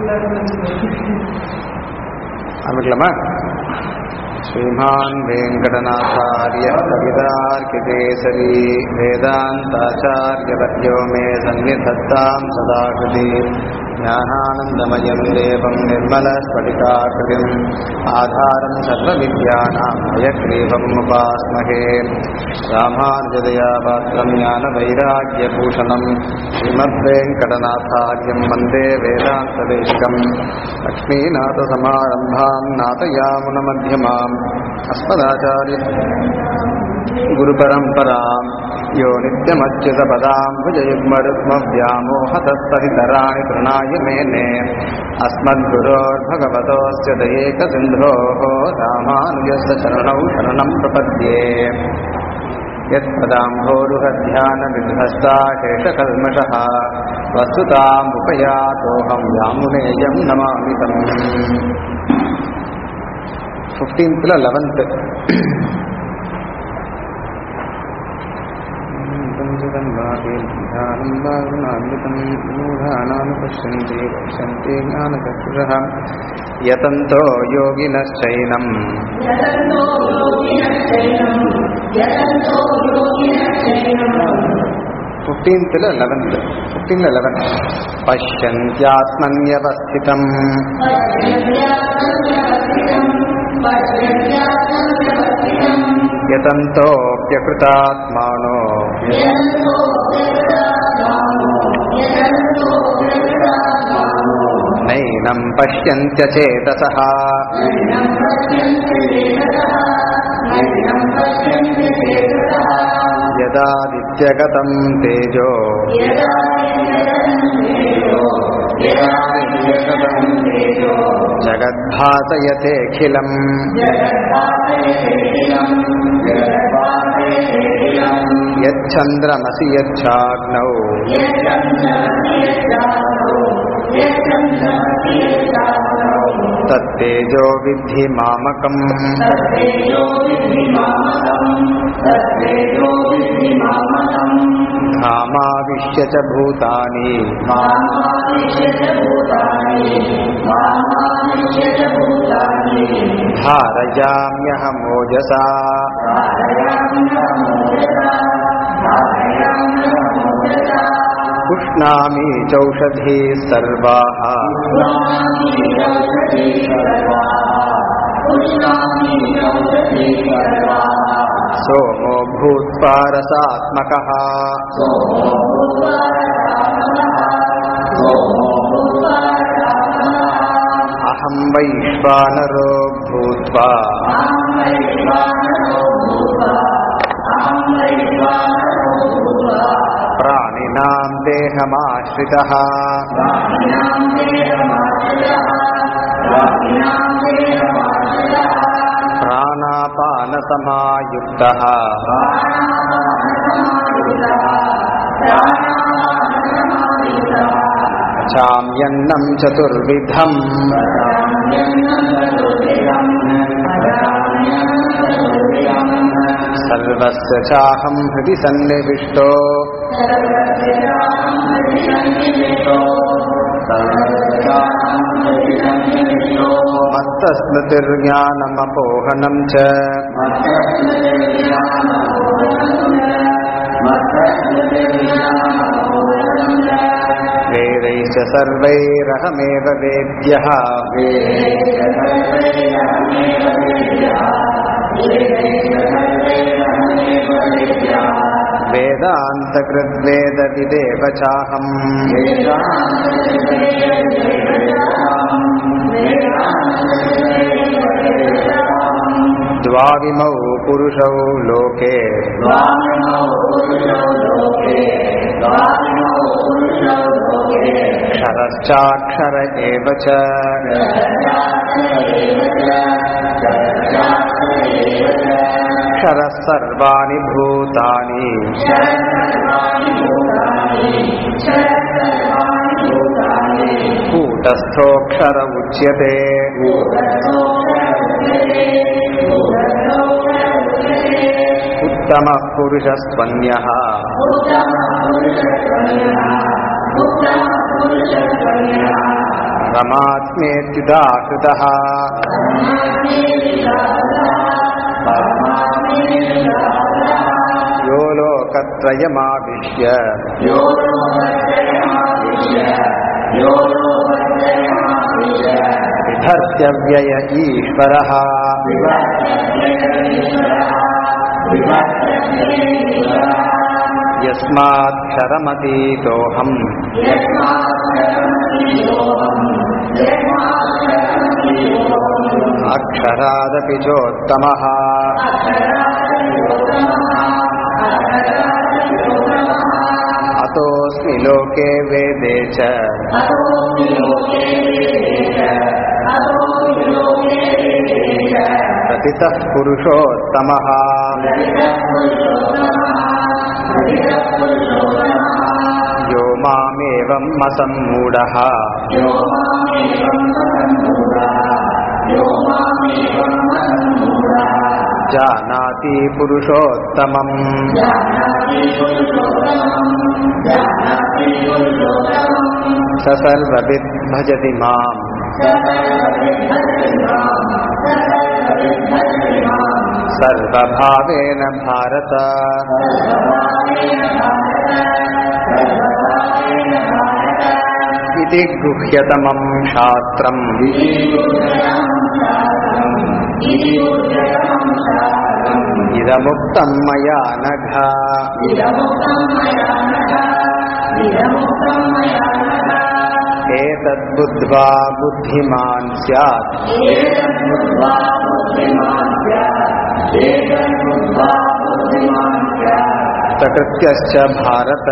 ஆரம்பிக்கலாமா श्रीमान् वेङ्कटनाथार्य कवितार्किकेसरी वेदान्ताचार्यवर्यो मे सन्निधत्तां सदा कृति ज्ञानानन्दमयं देवं निर्मलस्फटिकाकृतिम् आधारं सर्वविद्यानां हयग्रीवम् उपास्महे रामानुजदया पात्रं ज्ञानवैराग्यभूषणं श्रीमद्वेङ्कटनाथार्यं वन्दे वेदान्तदेशिकम् लक्ष्मीनाथसमारम्भां नाथयामुनमध्यमाम् अस्मदाचार्य गुरुपरम्पराम् यो नित्यमच्युतपदाम् भुजयुग्मरुग्मव्यामोहतस्तरितराणि तृणाय मेने अस्मद्गुरोर्भगवतोऽस्य दयेकसिन्धोः रामानुजस्य चरणौ शरणम् प्रपद्ये यत्पदाम्भोरुहध्यानविध्वस्ता शेषकल्मषः वस्तुतामुपयातोऽहं यामुनेयं नमामि तम् ஃபிஃப்டீன்த்தில் லெவன்த்து மூఢానానుపశ్యంతి పశ్యంతి జ్ఞానచక్షుషः యతంతో యోగినశ్చైనం ஃபிஃப்டீன்த்தில் லெவன்த்து ஃபிஃப்டீனில் லெவன் பஷ்யந்தியாத்மன்யவஸ்திதம் यतन्तोऽप्यकृतात्मानो नैनं पश्यन्त्यचेतसः यदादित्यगतं तेजो जगद्भासयतेऽखिलम् यच्छन्द्रमसि यच्छाग्नौ तत्तेजो विद्धि मामकम् धामाविश्य च भूतानि धारयाम्यहमोजसा पुष्णामि चौषधीः सर्वाः सोमो भूत्वा रसात्मकः अहं वैश्वानरो भूत्वा प्राणिनां देहमाश्रितः प्राणापानसमायुक्तः चाम्यन्नं चतुर्विधम् सर्वस्य चाहं हृदि सन्निविष्टो मत्तस्मृतिर्ज्ञानमपोहनं च वेदैश्च सर्वैरहमेव वेद्यः वेदान्तकृद्वेदविदेव चाहम् द्वाविमौ पुरुषौ लोके क्षरश्चाक्षर एव च क्षरः सर्वाणि भूतानि कूटस्थोऽक्षर उच्यते उत्तमः पुरुषस्त्वन्यः परमात्मेत्युदाहृतः यो लोकत्रयमाविश्य बिभर्त्यव्यय ईश्वरः यस्मात्क्षरमतीतोऽहम् अक्षरादपि चोत्तमः अतोऽस्मि लोके वेदे च प्रतितः पुरुषोत्तमः यो मामेवम् असम्मूढः जानाति पुरुषोत्तमम् स सर्वविद् भजति माम् सर्वभावेन भारत इति गुह्यतमम् शास्त्रम् इदमुक्तम् मया नघ एतद्बुद्ध्वा बुद्धिमान् स्यात् प्रकृत्यश्च भारत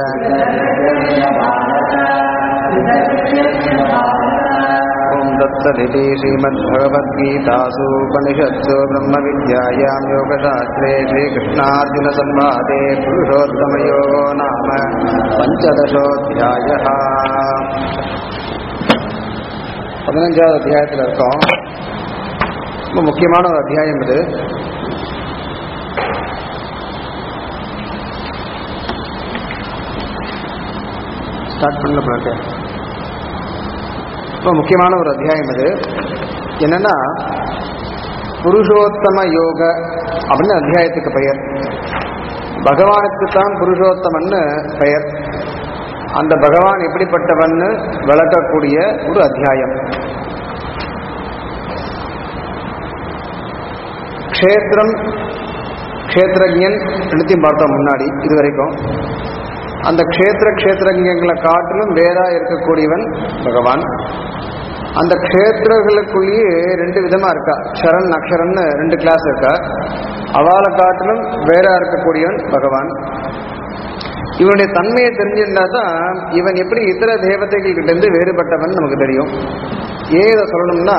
ॐ दत्तदिति श्रीमद्भगवद्गीतासु उपनिषत्सु ब्रह्मविद्यायां योगशास्त्रे श्रीकृष्णार्जुनसंवादे पुरुषोत्तमयोगो नाम பஞ்சதசோத்தியாயः பதினஞ்சாவது அத்தியாயத்தில் இருக்கோம் ரொம்ப முக்கியமான ஒரு அத்தியாயம் இது ஸ்டார்ட் பண்ணல பிறகு ரொம்ப முக்கியமான ஒரு அத்தியாயம் இது என்னன்னா புருஷோத்தம யோக அப்படின்னு அத்தியாயத்துக்கு பெயர் பகவானுக்கு தான் புருஷோத்தமன்னு பெயர் அந்த பகவான் எப்படிப்பட்டவன்னு விளக்கக்கூடிய ஒரு அத்தியாயம் க்ஷேத்திரம் க்ஷேத்திரஜன் ரெண்டுத்தையும் பார்த்தோம் முன்னாடி இது வரைக்கும் அந்த க்ஷேத்திர க்ஷேத்திரங்களை காட்டிலும் வேறா இருக்கக்கூடியவன் பகவான் அந்த க்ஷேத்திரங்களுக்குள்ளேயே ரெண்டு விதமா இருக்கா க்ஷரன் அக்ஷரன்னு ரெண்டு கிளாஸ் இருக்கா அவளை காட்டிலும் வேறா இருக்கக்கூடியவன் பகவான் இவனுடைய தன்மையை தெரிஞ்சிருந்தா தான் இவன் எப்படி இதர தேவதைகள் கிட்ட இருந்து வேறுபட்டவன் நமக்கு தெரியும் ஏன் இதை சொல்லணும்னா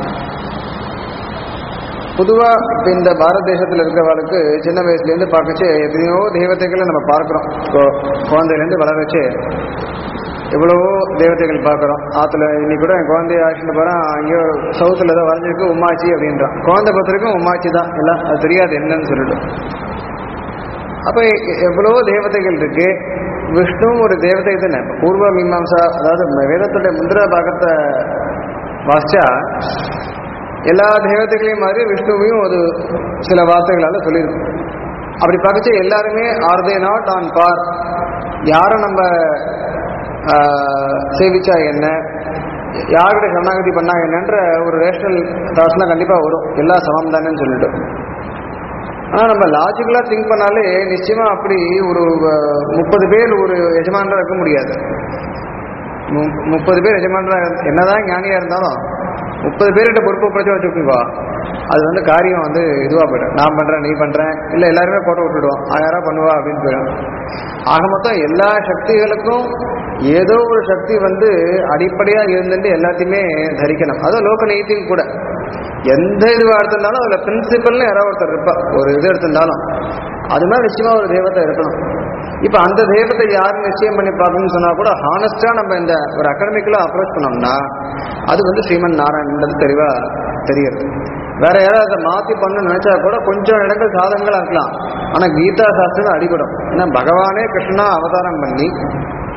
பொதுவா இப்ப இந்த பாரத தேசத்துல இருக்கிறவளுக்கு சின்ன வயசுல இருந்து பார்க்கச்சு எத்தனையோ தேவதைகளை நம்ம பார்க்கிறோம் இப்போ குழந்தையில இருந்து வளர வச்சு எவ்வளவோ தேவதைகள் பார்க்குறோம் ஆற்றுல இன்னைக்கு கூட என் குழந்தைய ஆட்சிட்டு போகிறேன் ஐயோ சவுத்தில் ஏதோ வரைஞ்சிருக்கு உமாச்சி அப்படின்றான் குழந்தை பொறுத்தவரைக்கும் உமாச்சி தான் எல்லாம் அது தெரியாது என்னன்னு சொல்லிட்டு அப்போ எவ்வளவோ தேவதைகள் இருக்கு விஷ்ணுவும் ஒரு தேவதை தானே இப்ப பூர்வ மீமாம்சா அதாவது வேதத்துடைய முந்திர பாகத்தை வாசிச்சா எல்லா தேவதைகளையும் மாதிரி விஷ்ணுவையும் ஒரு சில வார்த்தைகளால சொல்லியிருக்கு அப்படி பார்க்கச்சு எல்லாருமே are they not on par யாரை நம்ம ஆஹ், சேவிச்சா என்ன யார்கிட்ட சரணாகதி பண்ணா என்னன்ற ஒரு ரேஷனல் தாட்ஸ்லாம் கண்டிப்பாக வரும் எல்லா சமம் தானேன்னு சொல்லிட்டு ஆனால் நம்ம லாஜிக்கலாக திங்க் பண்ணாலே நிச்சயமா அப்படி ஒரு அஹ், முப்பது பேர் ஒரு எஜமானராக இருக்க முடியாது மு- முப்பது பேர் எஜமானராக என்னதான் ஞானியா இருந்தாலும் முப்பது பேர்கிட்ட பொறுப்பு பிரச்சனை வச்சுக்கோங்க அது வந்து காரியம் வந்து இதுவாக போயிடும் நான் பண்றேன் நீ பண்றேன் இல்லை எல்லாருமே போட்டோ விட்டுடுவோம் யாரா பண்ணுவா அப்படின்னு போயிடும் ஆக மொத்தம் எல்லா சக்திகளுக்கும் ஏதோ ஒரு சக்தி வந்து அடிப்படையா இருந்துட்டு எல்லாத்தையுமே தரிக்கணும் அதுவும் லோக நீதியும் கூட எந்த இதுவா எடுத்திருந்தாலும் அதுல பிரின்சிபல்னு யாராவது ஒருத்தர் இருப்பா ஒரு இது எடுத்திருந்தாலும் அது மாதிரி நிச்சயமா ஒரு தெய்வத்தை இருக்கணும் இப்ப அந்த தெய்வத்தை யாரும் நிச்சயம் பண்ணி பார்க்கணும்னு சொன்னா கூட ஹானஸ்டா நம்ம இந்த ஒரு அகாடமிக்கலா அப்ரோச் பண்ணோம்னா அது வந்து ஸ்ரீமன் நாராயணன்றது தெளிவா தெரியுது வேற யாராவது அதை மாத்தி பண்ண நினைச்சா கூட கொஞ்சம் இடங்கள் சாதகங்களா இருக்கலாம் ஆனா கீதா சாஸ்திரம் அடிபடும் ஏன்னா பகவானே கிருஷ்ணா அவதாரம் பண்ணி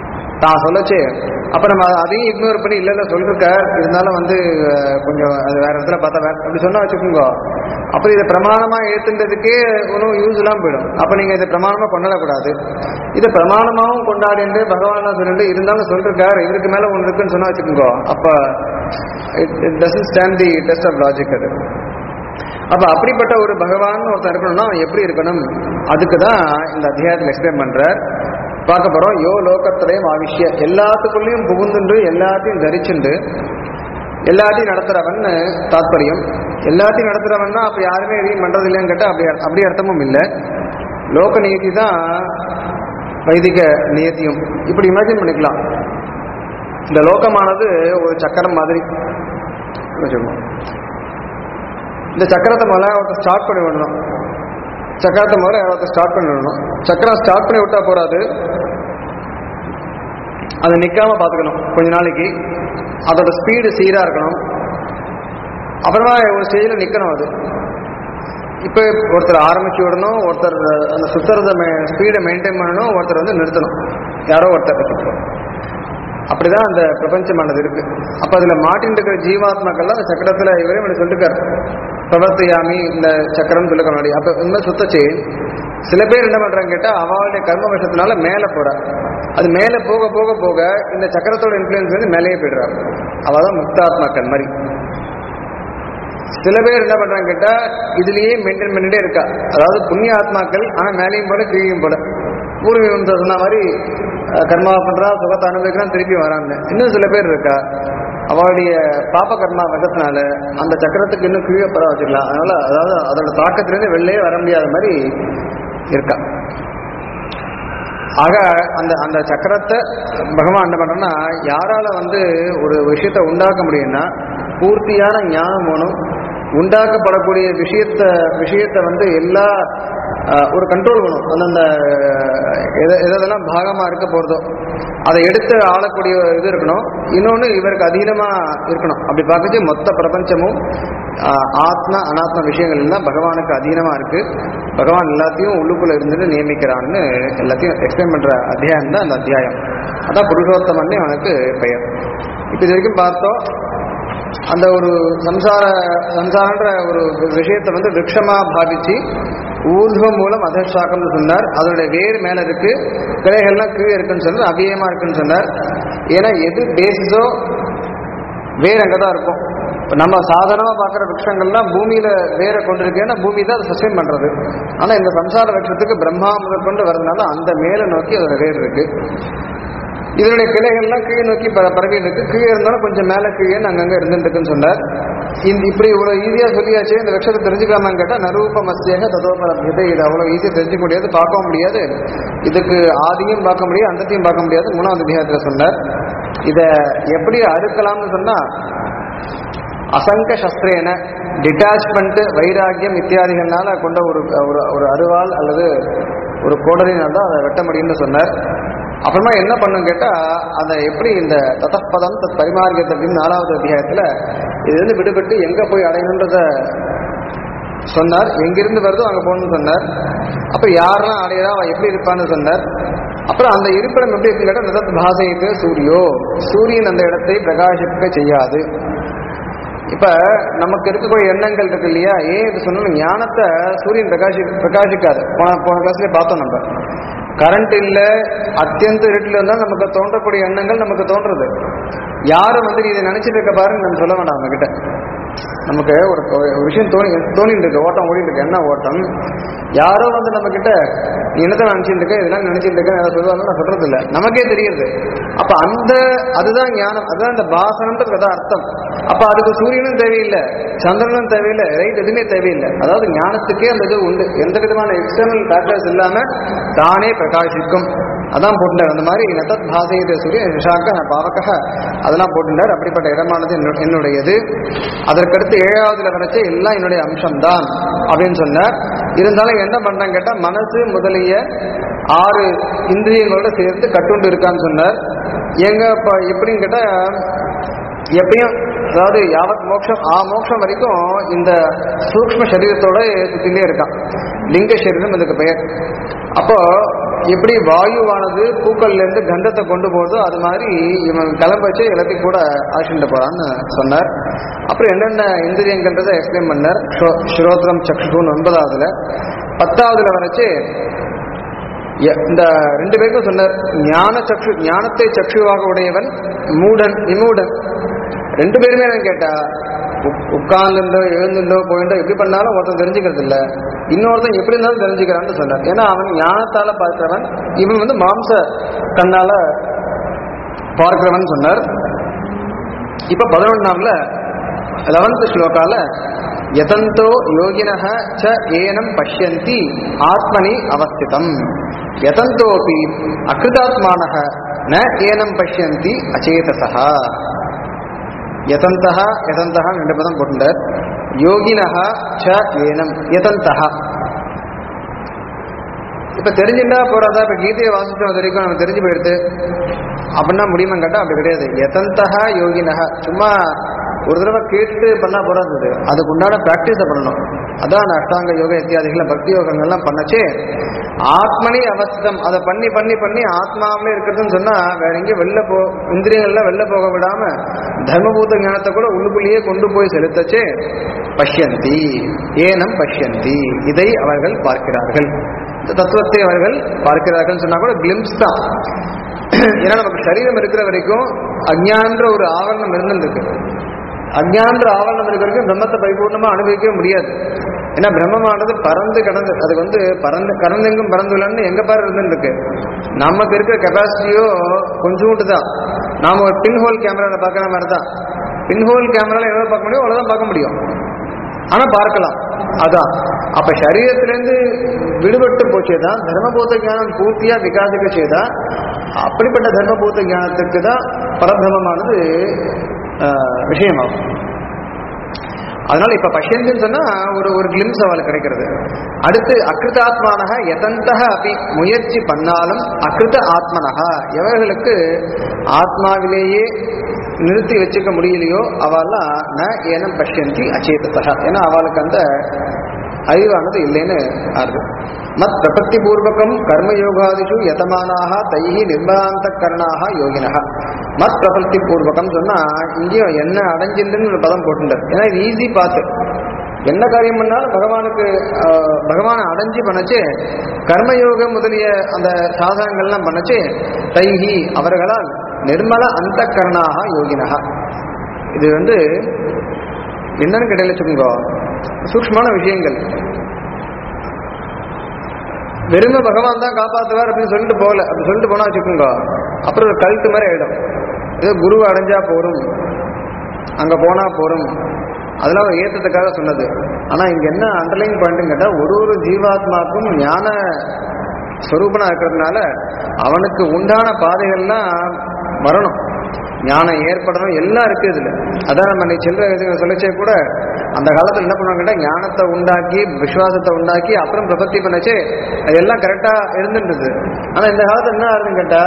தான் சொல்லச்சு அப்ப நம்ம அதையும் இக்னோர் பண்ணி இல்ல இல்ல சொல்லிருக்க இருந்தாலும் வந்து அஹ், கொஞ்சம் அது வேற இடத்துல பார்த்தா வேற அப்படி சொன்னா வச்சுக்கோங்க அப்புறம் இதை பிரமாணமா ஏத்துன்றதுக்கே ஒன்றும் யூஸ் எல்லாம் போயிடும் அப்ப நீங்க இதை பிரமாணமா கொண்டாடக்கூடாது இதை பிரமாணமாவும் கொண்டாடிட்டு பகவான் சொல்லிட்டு இருந்தாலும் சொல்லிருக்காரு இதற்கு மேல ஒன்று இருக்குன்னு சொன்னா வச்சுக்கோங்க அப்ப it doesn't stand the test of logic அது அப்ப அப்படிப்பட்ட ஒரு பகவான் ஒருத்தன் இருக்கணும்னா அவன் எப்படி இருக்கணும் அதுக்கு தான் இந்த அத்தியாயத்தில் எக்ஸ்பிளைன் பண்றார் பார்க்க போறோம் யோ லோகத்திலையும் ஆவிஷ்ய எல்லாத்துக்குள்ளேயும் புகுந்துண்டு எல்லாத்தையும் தரிச்சுண்டு எல்லாத்தையும் நடத்துறவன் தாத்பரியம் எல்லாத்தையும் நடத்துறவன்னா அப்ப யாருமே எதையும் பண்றது இல்லையான்னு கேட்டா அப்படி அப்படி அர்த்தமும் இல்லை லோக நியதி தான் வைதிக நியத்தியும் இப்படி இமேஜின் பண்ணிக்கலாம் இந்த லோகமானது ஒரு சக்கரம் மாதிரி வச்சுக்கோங்க இந்த சக்கரத்தை முதல்ல ஒருத்தர் ஸ்டார்ட் பண்ணி விடணும் சக்கரத்தை முதல்ல ஒருத்தர் ஸ்டார்ட் பண்ணி விடணும் சக்கரம் ஸ்டார்ட் பண்ணி விட்டா போறாது அதை நிக்காம பார்த்துக்கணும் கொஞ்ச நாளைக்கு அதோட ஸ்பீடு சீரா இருக்கணும் அப்புறமா ஒரு ஸ்டேஜில் நிக்கணும் அது இப்போ ஒருத்தர் ஆரம்பிச்சு விடணும் ஒருத்தர் அந்த சுத்துறத ஸ்பீடை மெயின்டைன் பண்ணணும் ஒருத்தர் வந்து நிறுத்தணும் யாரோ ஒருத்தர் அப்படிதான் அந்த பிரபஞ்சமானது இருக்கு அப்ப அதுல மாட்டின் இருக்கிற ஜீவாத்மாக்கள்லாம் அந்த சக்கரத்துல இவரே இப்படி சொல்லிருக்காரு பிரவர்த்தியாமி இந்த சக்கரம் சொல்லுக்க முன்னாடி அப்ப உண்மை சுத்தச்சு சில பேர் என்ன பண்றாங்க கேட்டா அவளுடைய கர்ம விஷயத்தினால மேல போறா அது மேல போக போக போக இந்த சக்கரத்தோட இன்ஃபுளுன்ஸ் வந்து மேலேயே போயிடுறாங்க அவதான் முக்தாத்மாக்கள் மாதிரி சில பேர் என்ன பண்றாங்க கேட்டா இதுலயே மெயின்டைன் பண்ணிட்டே இருக்கா அதாவது புண்ணிய ஆத்மாக்கள் ஆனா மேலேயும் போல கீழையும் போல பூர்வீகம் சொன்ன மாதிரி அஹ், கர்மா பண்றா சுகத்தை அனுபவிக்கிறான் திருப்பி வரான்னு இன்னும் சில பேர் இருக்கா அவளுடைய பாப கர்மா வசத்தினால அந்த சக்கரத்துக்கு இன்னும் கீழே பரவ வச்சுக்கலாம் அதனால அதாவது அதோட தாக்கத்திலிருந்து வெளிலே வர முடியாத மாதிரி இருக்கா ஆக அந்த அந்த சக்கரத்தை பகவான் என்ன பண்றோம்னா யாரால வந்து ஒரு விஷயத்தை உண்டாக்க முடியும்னா பூர்த்தியான ஞானம் வேணும் உண்டாக்கப்படக்கூடிய விஷயத்த விஷயத்தை வந்து எல்லா அஹ், ஒரு கண்ட்ரோல் வேணும் அந்தந்த எது எதெல்லாம் பாகமா இருக்க போறதோ அதை எடுத்து ஆளக்கூடிய இது இருக்கணும் இன்னொன்று இவருக்கு அதீனமா இருக்கணும் அப்படி பார்க்கச்சு மொத்த பிரபஞ்சமும் ஆஹ், ஆத்ம அனாத்ம விஷயங்கள் எல்லாம் பகவானுக்கு அதீனமா இருக்கு பகவான் எல்லாத்தையும் உள்ளுக்குள்ள இருந்துட்டு நியமிக்கிறான்னு எல்லாத்தையும் எக்ஸ்பிளைன் பண்ற அத்தியாயம் தான் அந்த அத்தியாயம் அதான் புருஷோத்தமன்னே அவனுக்கு பெயர் இப்போ இது வரைக்கும் பார்த்தோம் அந்த ஒரு சம்சார சம்சாரன்ற ஒரு விஷயத்தை வந்து விருட்சமா பாவிச்சு ஊர்துவம் மூலம் அதர்ஷாக்கம்னு சொன்னார் அதோட வேர் மேல இருக்கு கிளைகள்லாம் கீழே இருக்குன்னு சொன்னார் அபியமா இருக்குன்னு சொன்னார் ஏன்னா எது பேசிஸோ வேர் அங்கே தான் இருக்கும் இப்போ நம்ம சாதாரணமாக பார்க்குற விருட்சங்கள்லாம் பூமியில வேரை கொண்டு இருக்கேன்னா பூமி தான் அதை சஸ்டைன் பண்றது ஆனால் இந்த சம்சார விருட்சத்துக்கு பிரம்மா முதல் கொண்டு வரதுனால அந்த மேலே நோக்கி அதோட வேர் இருக்கு இதனுடைய கிளைகள்லாம் கீழே நோக்கி ப பரவி இருக்கு கீழே இருந்தாலும் கொஞ்சம் மேலே கீழே அங்கங்கே இருந்துட்டு இருக்குன்னு சொன்னார் இந்த இப்படி இவ்வளோ ஈஸியாக சொல்லியாச்சு இந்த விஷயத்தை தெரிஞ்சுக்கலாமான்னு கேட்டால் நரூப மஸ்தியாக ததோபலபியதை இது அவ்வளோ ஈஸியாக தெரிஞ்சுக்க முடியாது பார்க்கவும் முடியாது இதுக்கு ஆதியும் பார்க்க முடியாது அந்தத்தையும் பார்க்க முடியாது மூணாவது அத்தியாயத்தில் சொன்னார் இதை எப்படி அறுக்கலாம்னு சொன்னால் அசங்க சஸ்திரேன டிட்டாச்மெண்ட் வைராக்கியம் இத்தியாதிகள்னால கொண்ட ஒரு ஒரு ஒரு அருவாள் அல்லது ஒரு கோடலினால் தான் அதை வெட்ட முடியும்னு சொன்னார் அப்புறமா என்ன பண்ணும் கேட்டா அதை எப்படி இந்த ததப்பதம் தத் பரிமார்க்கத்தை அப்படின்னு நாலாவது அத்தியாயத்துல இது வந்து விடுபட்டு எங்க போய் அடையணுன்றத சொன்னார் எங்கிருந்து வருதோ அங்க போகணும்னு சொன்னார் அப்ப யாரெல்லாம் அடையிறா அவன் எப்படி இருப்பான்னு சொன்னார் அப்புறம் அந்த இருப்பிடம் எப்படி இருக்குன்னு கேட்டா நிதத் பாசைக்கு சூரியோ சூரியன் அந்த இடத்தை பிரகாசிக்க செய்யாது இப்ப நமக்கு இருக்கக்கூடிய எண்ணங்கள் இருக்கு இல்லையா ஏன் இது சொன்னோம் ஞானத்தை சூரியன் பிரகாசி பிரகாசிக்காது போன போன கிளாஸ்ல பார்த்தோம் நம்ம கரண்ட் இல்ல அத்தியந்த இருட்டில் இருந்தால் நமக்கு தோன்றக்கூடிய எண்ணங்கள் நமக்கு தோன்றது யாரும் வந்து நீ இதை நினைச்சிட்டு இருக்க பாருன்னு நம்ம சொல்ல வேண்டாம் அவங்க கிட்ட நமக்கு ஒரு ஒரு விஷயம் தோணி தோணிட்டு இருக்கு ஓட்டம் ஓடிட்டு இருக்கு என்ன ஓட்டம் யாரோ வந்து நம்ம கிட்ட நீ என்னத்தை நினைச்சிட்டு இருக்க இதெல்லாம் நினைச்சிட்டு இருக்க ஏதாவது சொல்லுவாங்க நான் சொல்றது இல்லை நமக்கே தெரியுது அப்ப அந்த அதுதான் ஞானம் அதுதான் இந்த பாசனம்ன்றது அதான் அர்த்தம் அப்ப அதுக்கு சூரியனும் தேவையில்லை சந்திரனும் தேவையில்லை ரைட் எதுவுமே தேவையில்லை அதாவது ஞானத்துக்கே அந்த இது உண்டு எந்த விதமான எக்ஸ்டர்னல் ஃபேக்டர்ஸ் இல்லாம தானே பிரகாசிக்கும் அதான் போட்டுட்டார் அந்த மாதிரி நத்தத் பாசையத்தை சூரிய நிஷாக்க பாவக அதெல்லாம் போட்டுட்டார் அப்படிப்பட்ட இடமானது என்னு- என்னுடையது அதற்கடுத்து ஏழாவதுல வரைச்ச எல்லாம் என்னுடைய அம்சம்தான் அப்படின்னு சொன்னார் இருந்தாலும் என்ன பண்றாங்க கேட்டா மனசு முதலிய ஆறு இந்திரியங்களோட சேர்த்து கட்டுண்டு இருக்கான்னு சொன்னார் எங்க இப்ப எப்படின்னு கேட்டா எப்பயும் அதாவது யாவத் மோட்சம் ஆ மோட்சம் வரைக்கும் இந்த சூக்ஷ்ம சரீரத்தோட சுத்திலே இருக்கான் லிங்க சரீரம் இதுக்கு பெயர் அப்போ எப்படி வாயுவானது பூக்கள்ல இருந்து கந்தத்தை கொண்டு போகுதோ அது மாதிரி இவன் கிளம்ப வச்சு எல்லாத்தையும் கூட அழைச்சிட்டு போறான்னு சொன்னார் அப்புறம் என்னென்ன இந்திரியங்கள்ன்றதை எக்ஸ்பிளைன் பண்ணார் ஸ்ரோ- ஸ்ரோத்ரம் சக்ஷுன்னு ஒன்பதாவதுல பத்தாவதுல வரைச்சு எ- இந்த ரெண்டு பேருக்கும் சொன்னார் ஞான சக்ஷு ஞானத்தை சக்ஷுவாக உடையவன் மூடன் விமூடன் ரெண்டு பேருமே என்ன கேட்டா உக்- உட்கார்ந்துண்டோ எழுந்துண்டோ போயிட்டோ எப்படி பண்ணாலும் ஒருத்தன் தெரிஞ்சுக்கிறது இல்ல இன்னொருத்தன் எப்படி இருந்தாலும் தெரிஞ்சுக்கிறான்னு சொன்னார் ஏன்னா அவன் ஞானத்தால பார்க்கிறவன் இவன் வந்து மாம்ச கண்ணால பார்க்கிறவன் சொன்னார் இப்ப பதினொன்னாம்ல லெவன்த் ஸ்லோகால யதந்தோ யோகினஹ ச ஏனம் பஷ்யந்தி ஆத்மனி அவஸ்திதம் யதந்தோபி அகிருதாத்மானஹ ந ஏனம் பஷ்யந்தி அச்சேதசः யதந்தः யதந்தः ரெண்டு பதம் போட்டுட்டார் யோகினஹ ச ஏனம் யதந்தः இப்ப தெரிஞ்சுட்டா போறாதா இப்ப கீதையை வாசிச்ச வரைக்கும் நம்ம தெரிஞ்சு போயிடுது அப்படின்னா முடியுமான்னு கேட்டா அப்படி கிடையாது எதந்தகா யோகினகா சும்மா ஒரு தடவை கேட்டு பண்ணா போறாது அது. அதுக்கு உண்டான பிராக்டிஸை பண்ணணும் அதான் அந்த அஷ்டாங்க யோக இத்தியாதிகள் பக்தி யோகங்கள்லாம் பண்ணச்சே ஆத்மனி அவஸ்தம் அதை பண்ணி பண்ணி பண்ணி ஆத்மாவிலே இருக்கிறதுன்னு சொன்னா வேற எங்கேயும் வெளில போ இந்திரியங்கள்ல வெளில போக விடாம தர்மபூத ஞானத்தை கூட உள்ளுக்குள்ளேயே கொண்டு போய் செலுத்தச்சே பஷ்யந்தி ஏனம் பஷ்யந்தி இதை அவர்கள் பார்க்கிறார்கள் இந்த தத்துவத்தை அவர்கள் பார்க்கிறார்கள் சொன்னா கூட கிளிம்ஸ் தான் ஏன்னா நமக்கு சரீரம் இருக்கிற வரைக்கும் அஞ்ஞான்ற ஒரு ஆவரணம் இருந்துருக்கு அஞ்ஞான்ற ஆவரணம் இருக்கிற வரைக்கும் பிரம்மத்தை பரிபூர்ணமா அனுபவிக்கவே முடியாது ஏன்னா பிரம்மமானது பறந்து கடந்து அது வந்து பறந்து கடந்தெங்கும் பறந்துள்ளன்னு எங்க பாரு இருந்துருக்கு நமக்கு இருக்கிற கெப்பாசிட்டியோ கொஞ்சோண்டு தான் நாம ஒரு பின் ஹோல் கேமரால பார்க்குற மாதிரி தான் பின் ஹோல் கேமரால எவ்வளவு பார்க்க முடியும் அவ்வளவுதான் பார்க்க முடியும் ஆனா பார்க்கலாம் அதான் அப்ப சரீரத்திலிருந்து விடுபட்டு போச்சேதான் தர்மபூத ஞானம் பூர்த்தியா விகாசிக்க செய்தா அப்படிப்பட்ட தர்மபூத ஞானத்துக்கு தான் பரபிரமமானது ஆஹ், விஷயமாகும் அதனால இப்ப பஷ்யந்துன்னு சொன்னா ஒரு ஒரு கிளிம்ஸ் அவளுக்கு கிடைக்கிறது அடுத்து அகிருத ஆத்மானக எதந்தக அப்படி முயற்சி பண்ணாலும் அகிருத ஆத்மனகா எவர்களுக்கு ஆத்மாவிலேயே நிறுத்தி வச்சுக்க முடியலையோ அவெல்லாம் ந ஏனம் பஷ்யந்தி அச்சேதத்தக ஏன்னா அவளுக்கு அந்த அறிவானது இல்லைன்னு ஆறுது மத் பிரபத்தி பூர்வகம் கர்மயோகாதிஷு யதமானாக தைஹி நிர்மலாந்த கரணாக யோகினக மத் பிரபத்தி பூர்வகம் சொன்னா இங்கேயும் என்ன அடைஞ்சிருந்துன்னு ஒரு பதம் போட்டுட்டார் ஏன்னா இது ஈஸி பார்த்து என்ன காரியம் பண்ணாலும் பகவானுக்கு ஆஹ், பகவானை அடைஞ்சு பண்ணச்சு கர்மயோகம் முதலிய அந்த சாதனங்கள்லாம் பண்ணச்சு தைஹி அவர்களால் நிர்மல அந்த கரணாக யோகினகா இது வந்து என்னன்னு கேட்டீங்கன்னு வச்சுக்கோங்க சூக்ஷ்மமான விஷயங்கள் வெறுமை பகவான் தான் காப்பாத்துவார் அப்படின்னு சொல்லிட்டு போகல அப்படி சொல்லிட்டு போனா வச்சுக்கோங்க அப்புறம் ஒரு கழுத்து மாதிரி ஆயிடும் ஏதோ குருவை அடைஞ்சா போரும் அங்க போனா போரும் அதெல்லாம் ஒரு ஏத்தத்துக்காக சொன்னது ஆனா இங்க என்ன அண்டர்லைன் பாயிண்ட் கேட்டா ஒரு ஒரு ஜீவாத்மாக்கும் ஞான ஸ்வரூபனா இருக்கிறதுனால அவனுக்கு உண்டான பாதைகள்லாம் வரணும் ஞானம் ஏற்படணும் எல்லாம் இருக்கு இதுல அதான் நம்ம நீ செல்ற இதுங்க சொல்லச்சே கூட அந்த காலத்துல என்ன பண்ணுவாங்க கேட்டா ஞானத்தை உண்டாக்கி விசுவாசத்தை உண்டாக்கி அப்புறம் பிரபத்தி பண்ணச்சே அது எல்லாம் கரெக்டா இருந்துருந்தது ஆனா இந்த காலத்துல என்ன ஆகுதுன்னு கேட்டா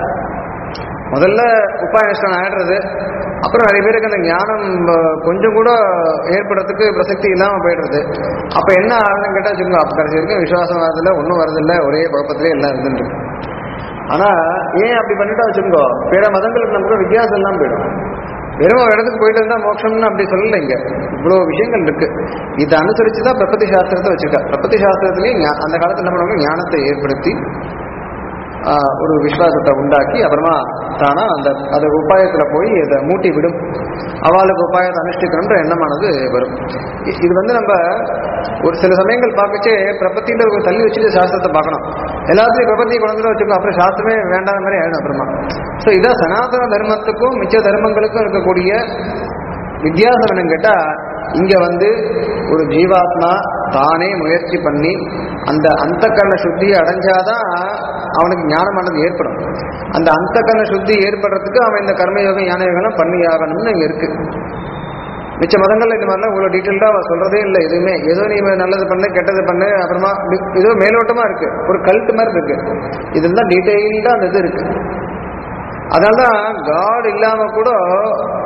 முதல்ல உபாயனிஷ்டம் ஆயிடுறது அப்புறம் நிறைய பேருக்கு அந்த ஞானம் அஹ், கொஞ்சம் கூட ஏற்படுறதுக்கு பிரசக்தி இல்லாம போயிடுறது அப்ப என்ன ஆகுதுன்னு கேட்டா வச்சுக்கோங்க அப்ப கடைசி வரைக்கும் விசுவாசம் வரதில்ல ஒன்றும் வரதில்ல ஒரே குழப்பத்திலே எல்லாம் இருந்துட்டு ஆனா ஏன் அப்படி பண்ணிட்டா வச்சுக்கோ பிற மதங்களுக்கு நமக்கு வித்தியாசம் எல்லாம் போயிடும் வெறும் ஒரு இடத்துக்கு போயிட்டு இருந்தா மோட்சம்னு அப்படி சொல்லல இங்க இவ்வளவு விஷயங்கள் இருக்கு இதை அனுசரிச்சு தான் பிரபத்தி சாஸ்திரத்தை வச்சிருக்கா பிரபத்தி சாஸ்திரத்திலேயே ஞா- அந்த காலத்துல என்ன பண்ணுவாங்க ஞானத்தை ஏற்படுத்தி ஆஹ், ஒரு விசுவாசத்தை உண்டாக்கி அப்புறமா தானா அந்த அது உபாயத்துல போய் இதை மூட்டி விடும் அவளுக்கு உபாயத்தை அனுஷ்டிக்கணுன்ற எண்ணமானது வரும் இ- இது வந்து நம்ம ஒரு சில சமயங்கள் பார்க்கச்சே பிரபத்தின்ற ஒரு தள்ளி வச்சுட்டு சாஸ்திரத்தை பார்க்கணும் எல்லாத்துலயும் பிரபத்தி குழந்தை வச்சுக்கோ அப்புறம் சாஸ்திரமே வேண்டாத மாதிரி ஆயிடும் அப்புறமா ஸோ இதான் சனாதன தர்மத்துக்கும் மிச்ச தர்மங்களுக்கும் இருக்கக்கூடிய வித்தியாசம் என்னன்னு கேட்டா இங்க வந்து ஒரு ஜீவாத்மா தானே முயற்சி பண்ணி அந்த அந்த கரண சுத்தியை அடைஞ்சாதான் அவனுக்கு ஞானமானது ஏற்படும் அந்த அந்த கரண சுத்தி ஏற்படுறதுக்கு அவன் இந்த கர்மயோகம் ஞான யோகம் பண்ணி ஆகணும்னு இங்க இருக்கு மிச்ச மதங்கள்ல இந்த மாதிரிலாம் இவ்வளவு டீட்டெயில்டா அவ சொல்றதே இல்லை எதுவுமே ஏதோ நீ நல்லது பண்ணு கெட்டது பண்ணு அப்புறமா டி- ஏதோ மேலோட்டமா இருக்கு ஒரு கல்ட்டு மாதிரி இருக்கு இதெல்லாம் டீட்டெயில்டா அந்த இது இருக்கு அதனாலதான் காட் இல்லாம கூட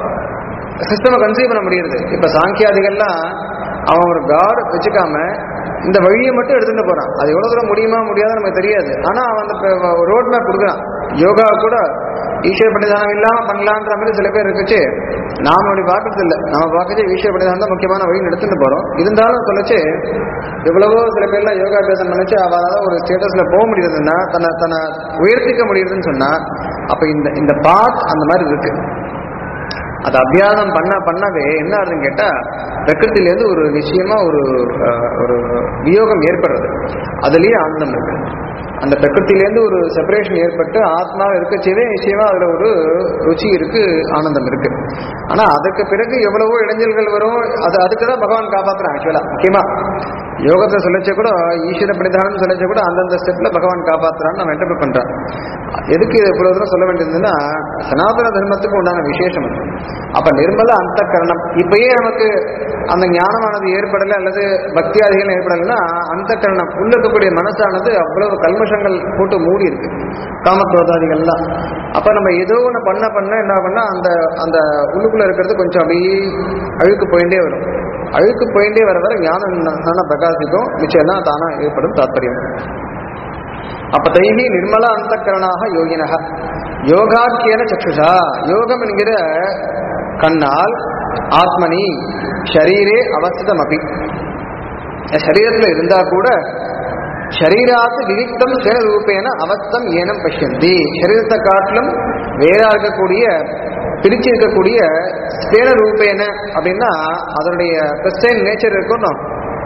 சிஸ்டமை கன்சீவ் பண்ண முடியுது இப்ப சாங்கியாதிகள்லாம் அவன் ஒரு காட் வச்சுக்காம இந்த வழியை மட்டும் எடுத்துட்டு போறான் அது எவ்வளவு தூரம் முடியுமா முடியாதுன்னு நமக்கு தெரியாது ஆனா அவன் அந்த ரோட் மேப் கொடுக்குறான் யோகா கூட ஈஸ்வர பிரணிதானம் இல்லாம பண்ணலான்ற மாதிரி சில பேர் இருக்குச்சு நாம அப்படி பார்க்கறது இல்லை நம்ம பார்க்கறது ஈஸ்வர பிரணிதானம் தான் முக்கியமான வழி எடுத்துட்டு போறோம் இருந்தாலும் சொல்லச்சு எவ்வளவோ சில பேர்லாம் யோகாபியாசம் பண்ணிச்சு அவளால ஒரு ஸ்டேட்டஸ்ல போக முடியுதுன்னா தன்னை தன்னை உயர்த்திக்க முடியுதுன்னு சொன்னா அப்ப இந்த இந்த பாத் அந்த மாதிரி இருக்கு அது அபியாசம் பண்ண பண்ணவே என்ன ஆகுதுன்னு கேட்டா பிரகிருத்திலேருந்து ஒரு நிச்சயமா ஒரு அஹ், ஒரு வியோகம் ஏற்படுறது அதுலயே ஆனந்தம் இருக்கு அந்த பிரகிருத்திலேருந்து ஒரு செப்பரேஷன் ஏற்பட்டு ஆத்மா இருக்கச்சேவே நிச்சயமா அதுல ஒரு ருச்சி இருக்கு ஆனந்தம் இருக்கு ஆனா அதுக்கு பிறகு எவ்வளவோ இடைஞ்சல்கள் வரும் அது அதுக்கு தான் பகவான் காப்பாத்துறான் ஆக்சுவலா முக்கியமா யோகத்தை சொல்லச்ச கூட ஈஸ்வர பிரதானம் சொல்லச்ச கூட அந்தந்த ஸ்டெப்ல பகவான் காப்பாத்துறான்னு நம்ம என்டர்பிரட் பண்றோம் எதுக்கு இது இவ்வளவு தூரம் சொல்ல வேண்டியதுன்னா சனாதன தர்மத்துக்கு உண்டான விசேஷம் அது அப்ப நிர்மல அந்த கரணம் இப்பயே நமக்கு அந்த ஞானமானது ஏற்படலை அல்லது பக்தியாதிகள் ஏற்படலைன்னா அந்த கரணம் உள்ள இருக்கக்கூடிய மனசானது அவ்வளவு கல்மஷங்கள் போட்டு மூடி இருக்கு காமக்ரோதாதிகள்லாம் அப்ப நம்ம ஏதோ ஒண்ணு பண்ண பண்ண என்ன பண்ணா அந்த அந்த உள்ளுக்குள்ள இருக்கிறது கொஞ்சம் அப்படியே அழுக்கு போயிட்டே வரும் அழுக்கு போயிட்டே வர வர ஞானம் தானே பிரகாசிக்கும் மிச்சம் எல்லாம் தானா ஏற்படும் தாத்பரியம் அப்ப தைஹி நிர்மல அந்தக்கரணாக யோகினக யோகாக்கியன சக்ஷுஷா யோகம் என்கிற கண்ணால் ஆத்மனி ஷரீரே அவஸ்திதம் அப்படி சரீரத்தில் இருந்தா கூட ஷரீராத்து விவிக்தம் ஸ்வரூபேன அவஸ்தம் ஏனம் பஷ்யந்தி சரீரத்தை காட்டிலும் வேறா இருக்கக்கூடிய பிரிச்சு இருக்கக்கூடிய ஸ்வேன ரூபேன அப்படின்னா அதனுடைய கிறிஸ்டைன் நேச்சர் இருக்கணும்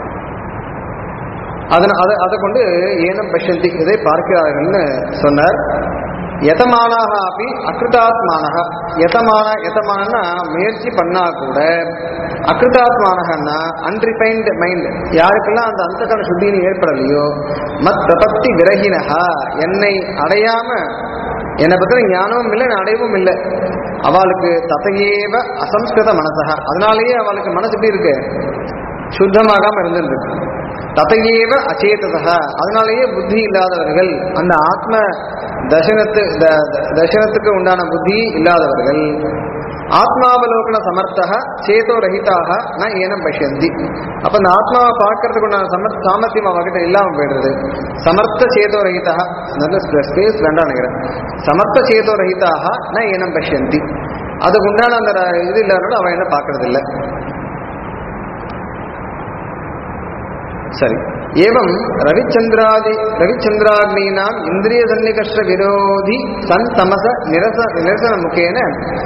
அதன அதை அதை கொண்டு ஏனம் பஷ்யந்தி இதை பார்க்கிறார்கள்னு சொன்னார் யதமானாக அப்படி அகிருதாத்மானக யதமான யதமானன்னா முயற்சி பண்ணா கூட அகிருதாத்மானகன்னா அன்ரிஃபைன்டு மைண்ட் யாருக்கெல்லாம் அந்த அந்தகன சுத்தின்னு ஏற்படலையோ மத் பிரபத்தி விரகினஹா என்னை அடையாம என்னை பத்தின ஞானமும் இல்லை நான் அடையவும் இல்லை அவளுக்கு ததையேவ அசம்ஸ்கிருத மனசக அதனாலேயே அவளுக்கு மனசு எப்படி இருக்கு சுத்தமாகாம இருந்திருக்கு ததையேவ அச்சேதசக அதனாலேயே புத்தி இல்லாதவர்கள் அந்த ஆத்ம தசனத்து த- த- தசனத்துக்கு உண்டான புத்தி இல்லாதவர்கள் ஆத்மாவலோகன சமர்த்தக சேதோ ரஹிதாக ந ஏனம் பஷ்யந்தி அப்ப அந்த ஆத்மாவை பார்க்கறதுக்கு உண்டான சமர் சாமர்த்தியம் அவகிட்ட இல்லாம போயிடுறது சமர்த்த சேதோ ரஹிதாக நல்ல ஸ்பேஸ் வேண்டாம் நினைக்கிறேன் சமர்த்த சேதோ ரஹிதாக ந ஏனம் பஷ்யந்தி அதுக்கு உண்டான அந்த ர- இது இல்லாதனால அவன் என்ன பார்க்கறது இல்லை சரி ஏவம் ரவிச்சந்திராதி ரவிச்சந்திராக்னீனாம் இந்திரிய சன்னிகர்ஷ விரோதி சன் தமச நிரச நிரசன முகேன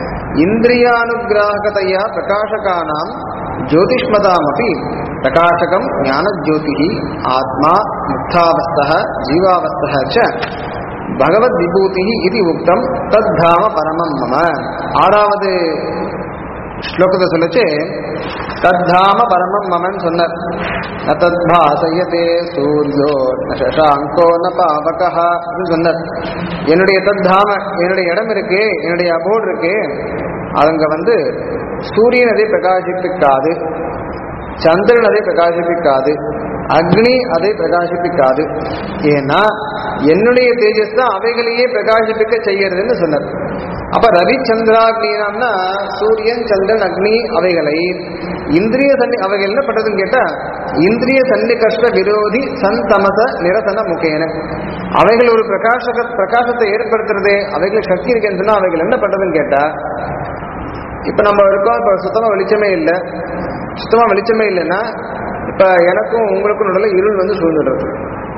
இந்திரியானுகிராகதையா பிரகாசகானாம் ஜோதிஷ்மதாமபி பிரகாசகம் ஞானஜோதிः ஆத்மா முக்தாவஸ்தः ஜீவாவஸ்தः ச பகவத் விபூதி இது உக்தம் தத்தாம பரமம் மம ஆறாவது ஸ்லோகத்தை சொல்லிச்சு தத்தாம பரமம் மமன் சொன்னார் ந தத்பாசயதே சூரியோ ந சசாங்கோ ந பாவகா அப்படின்னு சொன்னார் என்னுடைய தத்தாம என்னுடைய இடம் இருக்கு என்னுடைய அபோர்டு இருக்கு அங்க வந்து சூரியன் அதை பிரகாசிப்பிக்காது சந்திரன் அதை பிரகாசிப்பிக்காது அக்னி அதை பிரகாசிப்பிக்காது ஏன்னா என்னுடைய தேஜஸ் தான் அவைகளையே பிரகாசிப்பிக்க செய்யறதுன்னு சொன்னார் அப்ப ரவி சந்திராக்னினா சூரியன் சந்திரன் அக்னி அவைகளை இந்திரிய சன்னி அவைகள் என்ன பண்றதுன்னு கேட்டா இந்திரிய சன்னிகஷ்ட விரோதி சந்தமச நிரசன முகேன அவைகள் ஒரு பிரகாசக பிரகாசத்தை ஏற்படுத்துறது அவைகள் சக்தி இருக்குன்னு சொன்னா அவைகள் என்ன பண்றதுன்னு கேட்டா இப்ப நம்ம இருக்கோம் இப்ப சுத்தமா வெளிச்சமே இல்லை சுத்தமா வெளிச்சமே இல்லைன்னா இப்ப எனக்கும் உங்களுக்கும் நடுவில் இருள் வந்து சூழ்ந்துடுறது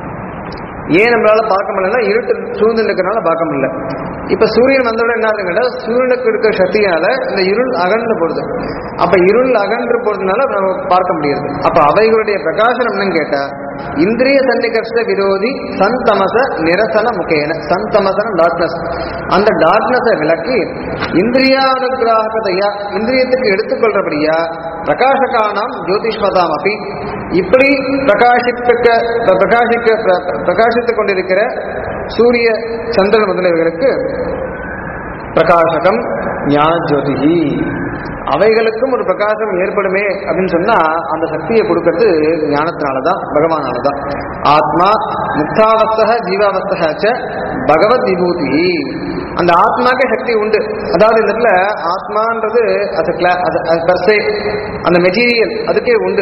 ஏன் நம்மளால பார்க்க முடியலன்னா இருட்டு சூழ்ந்து இருக்கிறனால பார்க்க முடியல இப்ப சூரியன் வந்தோட என்ன ஆகுதுன்னா சூரியனுக்கு இருக்கிற சக்தியால இந்த இருள் அகன்று போடுது அப்ப இருள் அகன்று போறதுனால நம்ம பார்க்க முடியாது அப்ப அவைகளுடைய பிரகாசனம் என்னன்னு கேட்டா இந்திரிய சன்னிகர்ஷ விரோதி சந்தமச நிரசன முகேன சந்தமசன டார்க்னஸ் அந்த டார்க்னஸை விளக்கி இந்திரியானுகிராகதையா இந்திரியத்துக்கு எடுத்துக்கொள்றபடியா பிரகாசகானாம் ஜோதிஷ்மதாம் அப்படி இப்படி பிரகாசிப்பிக்க பிரகாசிக்க பிர- பிரகாசித்துக் கொண்டிருக்கிற சூரிய சந்திரன் முதலியவர்களுக்கு பிரகாசகம் ஞான ஜோதிகி அவைகளுக்கும் ஒரு பிரகாசம் ஏற்படுமே அப்படின்னு சொன்னா அந்த சக்தியை கொடுக்கிறது ஞானத்தினாலதான் பகவானாலதான் ஆத்மா முக்தாவஸ்தக ஜீவாவஸ்தக ச பகவத் விபூதி அந்த ஆத்மாக்கே சக்தி உண்டு அதாவது இந்த இடத்துல ஆத்மான்றது அது கிளா அது அது per se, அந்த மெட்டீரியல் அதுக்கே உண்டு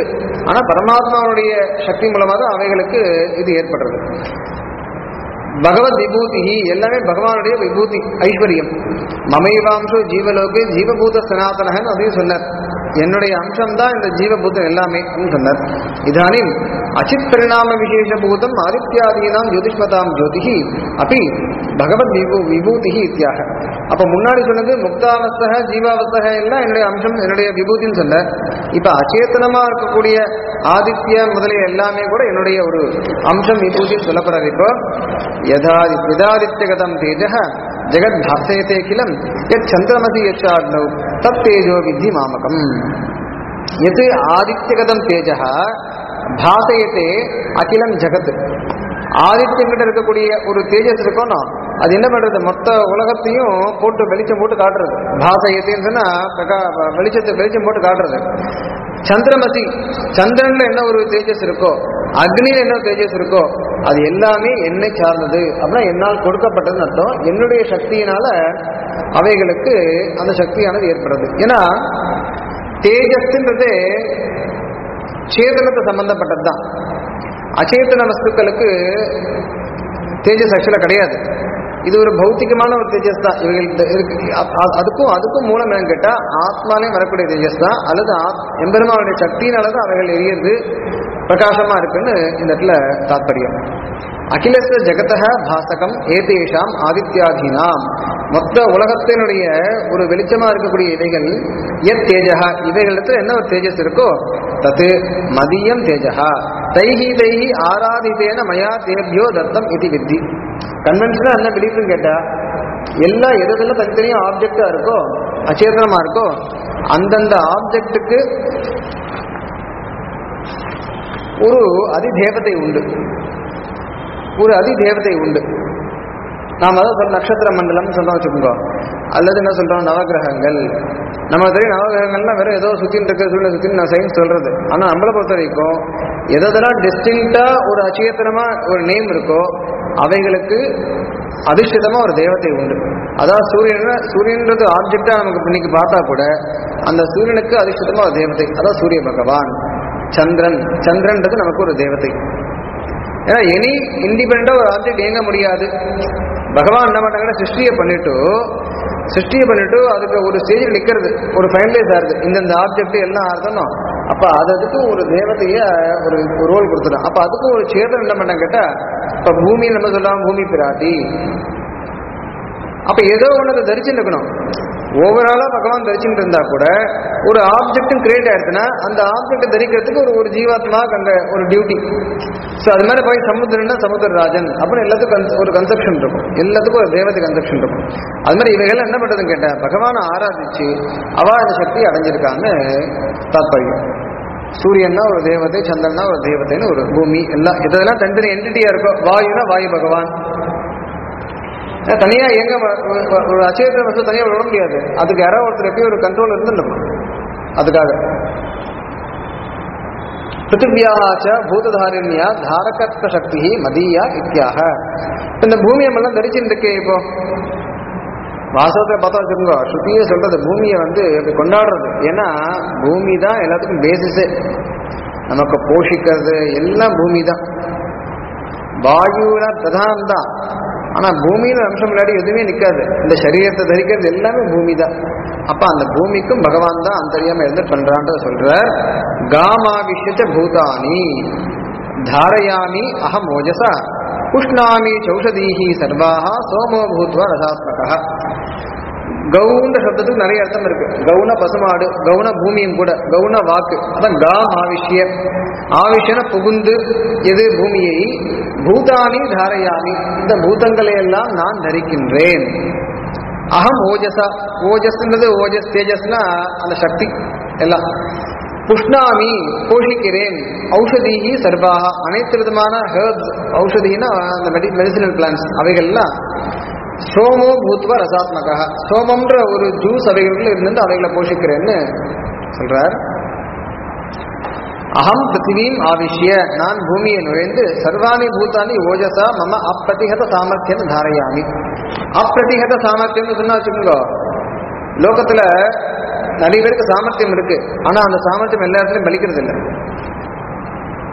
ஆனா பரமாத்மாவுடைய சக்தி மூலமா தான் அவைகளுக்கு இது ஏற்படுறது பகவத் விபூதி எல்லாமே பகவானுடைய விபூதி ஐஸ்வர்யம் மமைவாம்சோ ஜீவலோகே ஜீவபூத சனாதனகன் அதையும் சொன்னார் என்னுடைய அம்சம் தான் இந்த ஜீவபூதம் எல்லாமே அப்படின்னு சொன்னார் இதானிம் அச்சித் பரிணாம விசேஷபூதம் ஆதித்யாதீனாம் ஜோதிஷ்மதாம் ஜோதிஹி அப்படி பகவத் விபூ விபூதி இத்தியாக அப்ப முன்னாடி சொன்னது முக்தாவஸ்தக ஜீவாவஸ்தக எல்லாம் என்னுடைய அம்சம் என்னுடைய விபூதின்னு சொன்னார் இப்ப அச்சேதனமா இருக்கக்கூடிய ஆதித்ய முதலிய எல்லாமே கூட என்னுடைய ஒரு அம்சம் விபூதின்னு சொல்லப்படுறது இப்போ யதாதி யதாதித்யகதம் தேஜ ஜெகத் பாசயத்தே கிலம் எத் சந்திரமசி யச்சாக்னௌ தத் தேஜோ வித்தி மாமகம் எது ஆதித்யகதம் தேஜ பாசயத்தே அகிலம் ஜெகத் ஆதித்யங்கிட்ட இருக்கக்கூடிய ஒரு தேஜஸ் இருக்கணும் அது என்ன பண்றது மொத்த உலகத்தையும் போட்டு வெளிச்சம் போட்டு காட்டுறது பாசயத்தேன்னு சொன்னா பிரகா வெளிச்சத்தை வெளிச்சம் போட்டு காட்டுறது சந்திரமசி சந்திரன்ல என்ன ஒரு தேஜஸ் இருக்கோ அக்னியில என்ன தேஜஸ் இருக்கோ அது எல்லாமே என்னை சார்ந்தது அப்படின்னா என்னால் கொடுக்கப்பட்டதுன்னு அர்த்தம் என்னுடைய சக்தியினால அவைகளுக்கு அந்த சக்தியானது ஏற்படுறது ஏன்னா தேஜஸ்ன்றது சேதனத்தை சம்பந்தப்பட்டது தான் அச்சேதன வஸ்துக்களுக்கு தேஜஸ் ஆக்சுவலாக கிடையாது இது ஒரு பௌத்திகமான ஒரு தேஜஸ் தான் இவர்கள்ட்ட இருக்கு அ- அ- அதுக்கும் அதுக்கும் மூலம் என்னன்னு கேட்டா ஆத்மாலே வரக்கூடிய தேஜஸ் தான் அல்லது ஆத்- எம்பெருமானுடைய சக்தியினால தான் அவைகள் எரியறது பிரகாசமா இருக்குன்னு இந்த இடத்துல தாத்பரியம் அகிலஸ்ய ஜெகதக பாசகம் ஏதேஷாம் ஆதித்யாதீனாம் மொத்த உலகத்தினுடைய ஒரு வெளிச்சமா இருக்கக்கூடிய இவைகள் எத் தேஜகா இவைகளிடத்துல என்ன ஒரு தேஜஸ் இருக்கோ தத்து மதியம் தேஜகா தைஹி தைஹி ஆராதிதேன மயா தேபியோ தத்தம் இது வித்தி கன்வென்ஷனா என்ன பிலீஃப்னு கேட்டா எல்லா எதெல்லாம் தனித்தனியா ஆப்ஜெக்டா இருக்கோ அச்சேதனமா இருக்கோ அந்தந்த ஆப்ஜெக்ட்டுக்கு ஒரு அதிதேவதை உண்டு ஒரு அதிதேவதை உண்டு நாம் அதான் சொல்ல நட்சத்திர மண்டலம் சொல்றோம் வச்சுக்கோங்க அல்லது என்ன சொல்றோம் நவகிரகங்கள் நம்ம தெரியும் நவகிரகங்கள்லாம் வெறும் ஏதோ சுத்தின்னு இருக்க சூழ்நிலை சுத்தின்னு நான் சயின்ஸ் சொல்றது ஆனா நம்மளை பொறுத்த வரைக்கும் எதெல்லாம் டிஸ்டிங்டா ஒரு அச்சேத்தனமா ஒரு நேம் இருக்கோ அவைகளுக்கு அதிர்ஷ்டிதமா ஒரு தேவதை உண்டு அதாவது சூரியன் சூரியன்றது ஆப்ஜெக்டா நமக்கு இன்னைக்கு பார்த்தா கூட அந்த சூரியனுக்கு அதிர்ஷ்டிதமா ஒரு தேவதை அதான் சூரிய பகவான் சந்திரன் சந்திரன்றது நமக்கு ஒரு தேவதை ஏன்னா எனி இண்டிபெண்டா ஒரு ஆப்ஜெக்ட் இயங்க முடியாது பகவான் என்ன பண்ணாங்கன்னா சிருஷ்டியை பண்ணிட்டு சிருஷ்டியை பண்ணிட்டு அதுக்கு ஒரு ஸ்டேஜில் நிக்கிறது ஒரு ஃபைனலைஸ் ஆகுது இந்தந்த ஆப்ஜெக்ட் எல்லாம் ஆறுதணும் அப்ப அது அதுக்கு ஒரு தேவதைய ஒரு ரோல் கொடுத்துடும் அப்ப அதுக்கும் ஒரு சேதம் என்ன பண்ண கேட்டா இப்ப பூமியில் நம்ம சொல்லலாம் பூமி பிராட்டி அப்ப ஏதோ ஒன்று தரிச்சுட்டு இருக்கணும் ஓவராலா பகவான் தரிச்சுட்டு இருந்தா கூட ஒரு ஆப்ஜெக்டும் கிரியேட் ஆயிடுச்சுன்னா அந்த ஆப்ஜெக்ட் தரிக்கிறதுக்கு ஒரு ஒரு ஜீவாத்மா அங்க ஒரு டியூட்டி ஸோ அது மாதிரி போய் சமுத்திரம்னா சமுத்திரராஜன் அப்படின்னு எல்லாத்துக்கும் con- ஒரு கன்செப்ஷன் இருக்கும் எல்லாத்துக்கும் ஒரு தேவதை கன்செப்ஷன் இருக்கும் அது மாதிரி இவைகள் என்ன பண்றதுன்னு கேட்டா பகவானை ஆராதிச்சு அவ அந்த சக்தி அடைஞ்சிருக்கான்னு தாத்பரியம் சூரியன்னா ஒரு தேவதை சந்திரன்னா ஒரு தேவதைன்னு ஒரு பூமி எல்லாம் இதெல்லாம் தனித்தனி என்டிட்டியா இருக்கும் வாயுனா வாயு பகவான் ஏன்னா தனியா எங்க வ- வ- ஒரு அச்சேதன வசதி தனியா விட முடியாது அதுக்கு யாரோ ஒருத்தர் எப்பயும் ஒரு கண்ட்ரோல் இருந்துருக்கும் அதுக்காக பிருத்திவியாச்ச பூததாரிண்யா தாரகத்வ சக்தி மதியா இத்தியாக இந்த பூமியை எல்லாம் தரிச்சுட்டு இருக்கே இப்போ வாசகத்தை பார்த்தா வச்சுக்கோங்க ஸ்ருதியே சொல்றது பூமியை வந்து இப்படி கொண்டாடுறது ஏன்னா பூமி தான் எல்லாத்துக்கும் பேசிஸே நமக்கு போஷிக்கிறது எல்லாம் பூமி தான் வாயுல பிரதானம் தான் ஆனா பூமியில அம்சம் இல்லாட்டி எதுவுமே நிக்காது இந்த சரீரத்தை தரிக்கிறது எல்லாமே பூமி தான் அப்ப அந்த பூமிக்கும் பகவான் தான் அந்தரியாம இருந்து பண்றான்றத சொல்ற காமாவிஷச்ச பூதானி தாரயாமி அகம் ஓஜசா உஷ்ணாமி சௌஷதீஹி சர்வாக சோமோ பூத்வா ரசாத்மகா கவுன்ற சப்தத்துக்கு நிறைய அர்த்தம் இருக்கு கவுன பசுமாடு கவுன பூமியும் கூட கவுன வாக்கு அதான் கா ஆவிஷ்ய ஆவிஷ்யன புகுந்து எது பூமியை பூதானி தாரையாமி இந்த பூதங்களை எல்லாம் நான் தரிக்கின்றேன் அகம் ஓஜசா ஓஜஸ்ன்றது ஓஜஸ் தேஜஸ்னா அந்த சக்தி எல்லாம் புஷ்ணாமி போஷிக்கிறேன் ஔஷதிஹி சர்வாக அனைத்து விதமான ஹெர்ப்ஸ் ஔஷதினா அந்த மெடி மெடிசினல் பிளான்ஸ் அவைகள்லாம் சோமோ பூத்வ ரசாத்மகா சோமம்ன்ற ஒரு ஜூஸ் அவைகளுக்குள்ள இருந்து அவைகளை போஷிக்கிறேன்னு சொல்றார் அகம் பிருத்திவீம் ஆவிஷ்ய நான் பூமியை நுழைந்து சர்வாணி பூதானி ஓஜசா மம அப்பிரதிகத சாமர்த்தியம் தாரையாமி அப்பிரதிகத சாமர்த்தியம்னு சொன்னா வச்சுக்கோங்க லோகத்துல நிறைய பேருக்கு சாமர்த்தியம் இருக்கு ஆனா அந்த சாமர்த்தியம் எல்லா இடத்துலயும் பலிக்கிறது இல்லை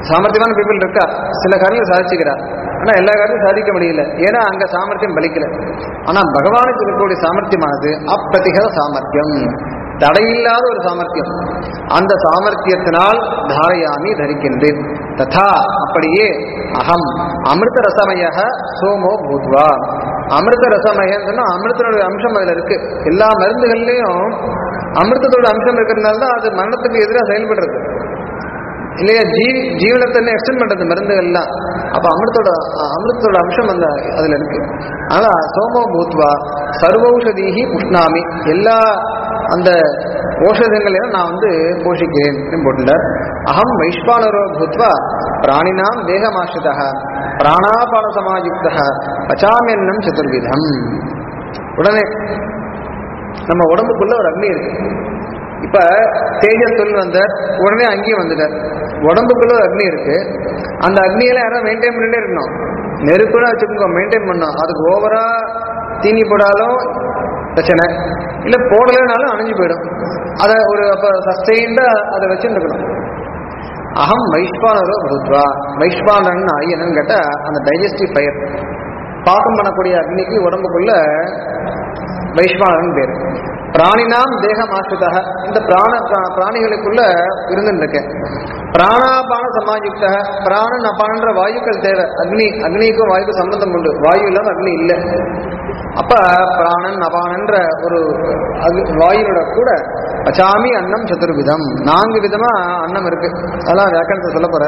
சாமர்த்தியமான பீப்புள் இருக்கா சில காரியங்கள் சாதிச்சுக்கிறா ஆனா எல்லா காரியத்தையும் சாதிக்க முடியல ஏன்னா அங்க சாமர்த்தியம் பலிக்கல ஆனா பகவானுக்கு இருக்கக்கூடிய சாமர்த்தியமானது அப்பிரதிகத சாமர்த்தியம் தடையில்லாத ஒரு சாமர்த்தியம் அந்த சாமர்த்தியத்தினால் தாரயாமி தரிக்கின்றேன் ததா அப்படியே அகம் அமிர்த ரசமய சோமோ பூத்வா அமிர்த ரசமயன்னு சொன்னா அமிர்தனுடைய அம்சம் அதுல இருக்கு எல்லா மருந்துகள்லயும் அமிர்தத்தோட அம்சம் இருக்கிறதுனால தான் அது மரணத்துக்கு எதிராக செயல்படுறது இல்லையா ஜீவி ஜீவனத்தை எக்ஸ்டெண்ட் பண்றது மருந்துகள்லாம் அப்ப அமிர்தோட அமிர்தத்தோட அம்சம் அந்த அதுல இருக்கு ஆனா சோமோ பூத்வா சர்வௌஷதீகி புஷ்ணாமி எல்லா அந்த ஓஷதங்களையும் நான் வந்து போஷிக்கிறேன் அப்படின்னு போட்டுள்ளார் அகம் வைஸ்வானரோ பூத்வா பிராணினாம் தேகமாசிரிதா பிராணாபான சமாயுக்த பச்சாமியன்னம் சதுர்விதம் உடனே நம்ம உடம்புக்குள்ள ஒரு அக்னி இருக்கு இப்ப தேஜஸ் சொல் வந்தார் உடனே அங்கேயும் வந்துட்டார் உடம்புக்குள்ள ஒரு அக்னி இருக்கு அந்த அக்னியெல்லாம் யாரும் மெயின்டைன் பண்ணிட்டே இருக்கணும் நெருப்புன்னு வச்சுக்கோங்க மெயின்டைன் பண்ணணும் அதுக்கு ஓவரா தீனி போடாலும் பிரச்சனை இல்ல போடலைனாலும் அணைஞ்சு போயிடும் அதை ஒரு அப்ப சஸ்டெயின்டா அதை வச்சுருக்கணும் அகம் வைஸ்வானரோ பகுத்வா வைஸ்வானன் ஆகி என்னன்னு கேட்டா அந்த டைஜஸ்டிவ் ஃபயர் பாகம் பண்ணக்கூடிய அக்னிக்கு உடம்புக்குள்ள வைஸ்வானன் பேர் பிராணினாம் தேகம் ஆசிரிதா இந்த பிராண பிரா- பிராணிகளுக்குள்ள இருந்துருக்கேன் பிராணாபான சமாயுக்த பிராணன் அபானன்ற வாயுக்கள் தேவை அக்னி அக்னிக்கும் வாயுக்கும் சம்பந்தம் உண்டு வாயு இல்லாம அக்னி இல்லை அப்ப பிராணன் அபானன்ற ஒரு அகு- வாயுவோட கூட பச்சாமி அன்னம் சதுர்விதம் நான்கு விதமா அன்னம் இருக்கு அதெல்லாம் வியாக்கணத்தை சொல்ல போற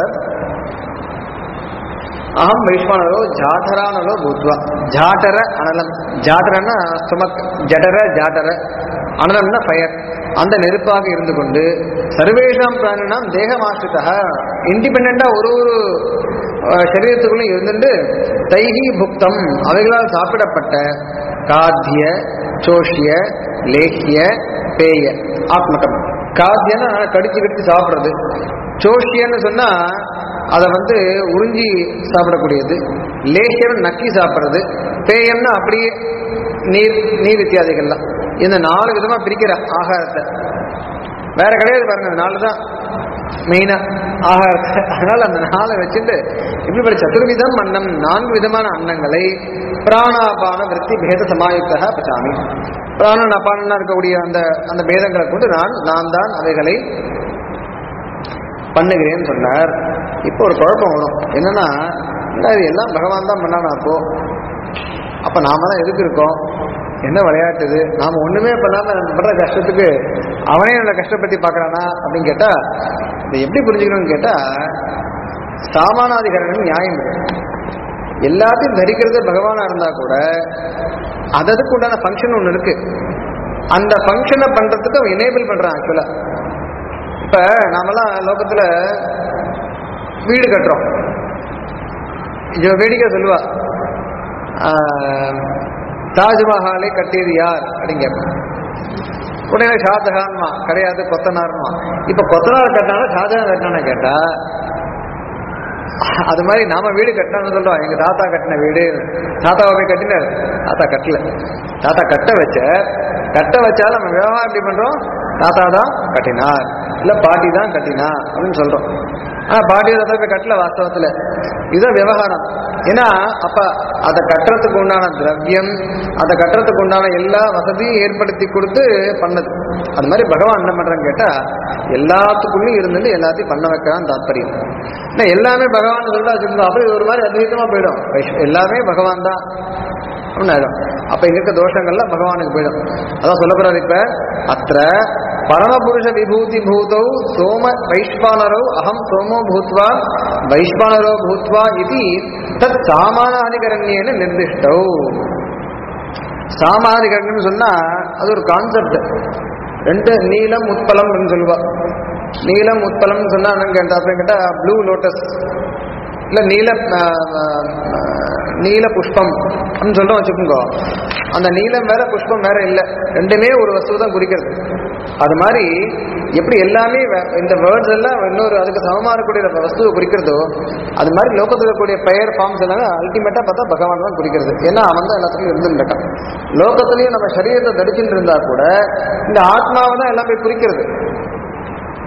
அகம் வைஷ்மானரோ ஜாடரானரோ பூத்வா ஜாடர அனலம் ஜாடரன்னா ஸ்டொமக் ஜடர ஜாடர அனலம்னா ஃபயர் அந்த நெருப்பாக இருந்து கொண்டு சர்வேஷாம் பிராணினாம் தேகமாசிரிதா இண்டிபெண்டா ஒரு ஒரு அஹ், சரீரத்துக்குள்ளும் இருந்துட்டு தைகி புக்தம் அவைகளால் சாப்பிடப்பட்ட காத்திய சோஷிய லேக்கிய பேய ஆத்மகம் காத்தியன்னா கடிச்சு கடிச்சு சாப்பிடுறது சோஷியன்னு சொன்னா அதை வந்து உறிஞ்சி சாப்பிடக்கூடியது லேசியம் நக்கி சாப்பிட்றது பேயம்னா அப்படியே நீர் நீர் இத்தியாதிகள்லாம் இந்த நாலு விதமா பிரிக்கிற ஆகாரத்தை வேற கிடையாது பாருங்க இந்த நாலு தான் மெயினா ஆகாரத்தை அதனால அந்த நாளை வச்சுட்டு இப்படிப்பட்ட சதுர்விதம் அன்னம் நான்கு விதமான அன்னங்களை பிராணாபான விருத்தி பேத சமாயுக்தா பச்சாமி பிராணன் அபானனா இருக்கக்கூடிய அந்த அந்த பேதங்களை கொண்டு நான் நான் தான் அவைகளை பண்ணுகிறேன்னு சொன்னார் இப்போ ஒரு குழப்பம் வரும் என்னன்னா என்ன இது எல்லாம் பகவான் தான் பண்ணானா அப்போ அப்ப நாம தான் எதுக்கு இருக்கோம் என்ன விளையாட்டு இது நாம ஒண்ணுமே பண்ணாம நம்ம படுற கஷ்டத்துக்கு அவனே என்னோட கஷ்டப்பத்தி பார்க்கறானா அப்படின்னு கேட்டா இதை எப்படி புரிஞ்சுக்கணும்னு கேட்டா சாமானாதிகரணம் நியாயம் இது. எல்லாத்தையும் தரிக்கிறது பகவானா இருந்தா கூட அதற்கு உண்டான ஃபங்க்ஷன் ஒன்று இருக்கு அந்த ஃபங்க்ஷனை பண்றதுக்கு அவன் எனேபிள் பண்றான் ஆக்சுவலா இப்ப நாமெல்லாம் லோகத்துல வீடு கட்டுறோம் இவ வேடிக்கை சொல்லுவா ஆஹ், தாஜ்மஹாலை கட்டியது யார் அப்படின்னு கேட்பான் உடனே ஷாஜஹான்மா கிடையாது கொத்தனார்மா இப்ப கொத்தனார் கட்டினாலும் ஷாஜஹான் கட்டினானே கேட்டா அது மாதிரி நாம வீடு கட்டணும்னு சொல்றோம் எங்க தாத்தா கட்டின வீடு தாத்தாவை போய் கட்டினார் தாத்தா கட்டல தாத்தா கட்ட வச்ச கட்ட வச்சாலும் நம்ம விவகாரம் எப்படி பண்றோம் தாத்தா தான் கட்டினார் இல்ல பாட்டி தான் கட்டினா அப்படின்னு சொல்றோம் ஆனா பாட்டி தாத்தா போய் கட்டல வாஸ்தவத்துல இதுதான் விவகாரம் ஏன்னா அப்ப அதை கட்டுறதுக்கு உண்டான திரவியம் அதை கட்டுறதுக்கு உண்டான எல்லா வசதியும் ஏற்படுத்தி கொடுத்து பண்ணது அது மாதிரி பகவான் என்ன பண்றான்னு கேட்டா எல்லாத்துக்குள்ளயும் இருந்துட்டு எல்லாத்தையும் பண்ண வைக்கிறான் தாத்பரியம் ஏன்னா எல்லாமே பகவான் சொல்லிட்டு வச்சிருந்தோம் அப்புறம் இது ஒரு மாதிரி அத்வைத்தமா போயிடும் வைஷ்- எல்லாமே பகவான் தான் அப்படின்னு ஆயிடும் அப்ப இங்க இருக்க தோஷங்கள்லாம் பகவானுக்கு போயிடும் அதான் சொல்ல போறாரு இப்ப அத்த பரமபுருஷ விபூதி பூதௌ சோம வைஷ்பானரோ அகம் சோமோ பூத்வா வைஷ்பானரோ பூத்வா இது தத் சாமானாதிகரண்யேன நிர்திஷ்டௌ சாமாதிகரண்யம் சொன்னா அது ஒரு கான்செப்ட் ரெண்டு நீலம் உட்பலம் சொல்லுவா நீலம் உட்பலம் சொன்னா என்னன்னு கேட்டா அப்படின்னு கேட்டா ப்ளூ லோட்டஸ் இல்ல நீல ஆஹ், ஆஹ், நீல புஷ்பம் அப்படின்னு சொல்றோம் வச்சுக்கோங்க அந்த நீலம் வேற புஷ்பம் வேற இல்ல ரெண்டுமே ஒரு வஸ்து தான் குறிக்கிறது அது மாதிரி எப்படி எல்லாமே வே- இந்த வேர்ட்ஸ் எல்லாம் இன்னொரு அதுக்கு சமமா இருக்கக்கூடிய வஸ்துவை குறிக்கிறதோ அது மாதிரி லோகத்தில் இருக்கக்கூடிய பெயர் ஃபார்ம்ஸ் எல்லாமே அல்டிமேட்டா பார்த்தா பகவான் தான் குறிக்கிறது ஏன்னா அவன் தான் எல்லாத்துலையும் இருந்துட்டான் லோகத்திலையும் நம்ம சரீரத்தை தரிச்சுட்டு இருந்தா கூட இந்த ஆத்மாவை தான் எல்லாமே குறிக்கிறது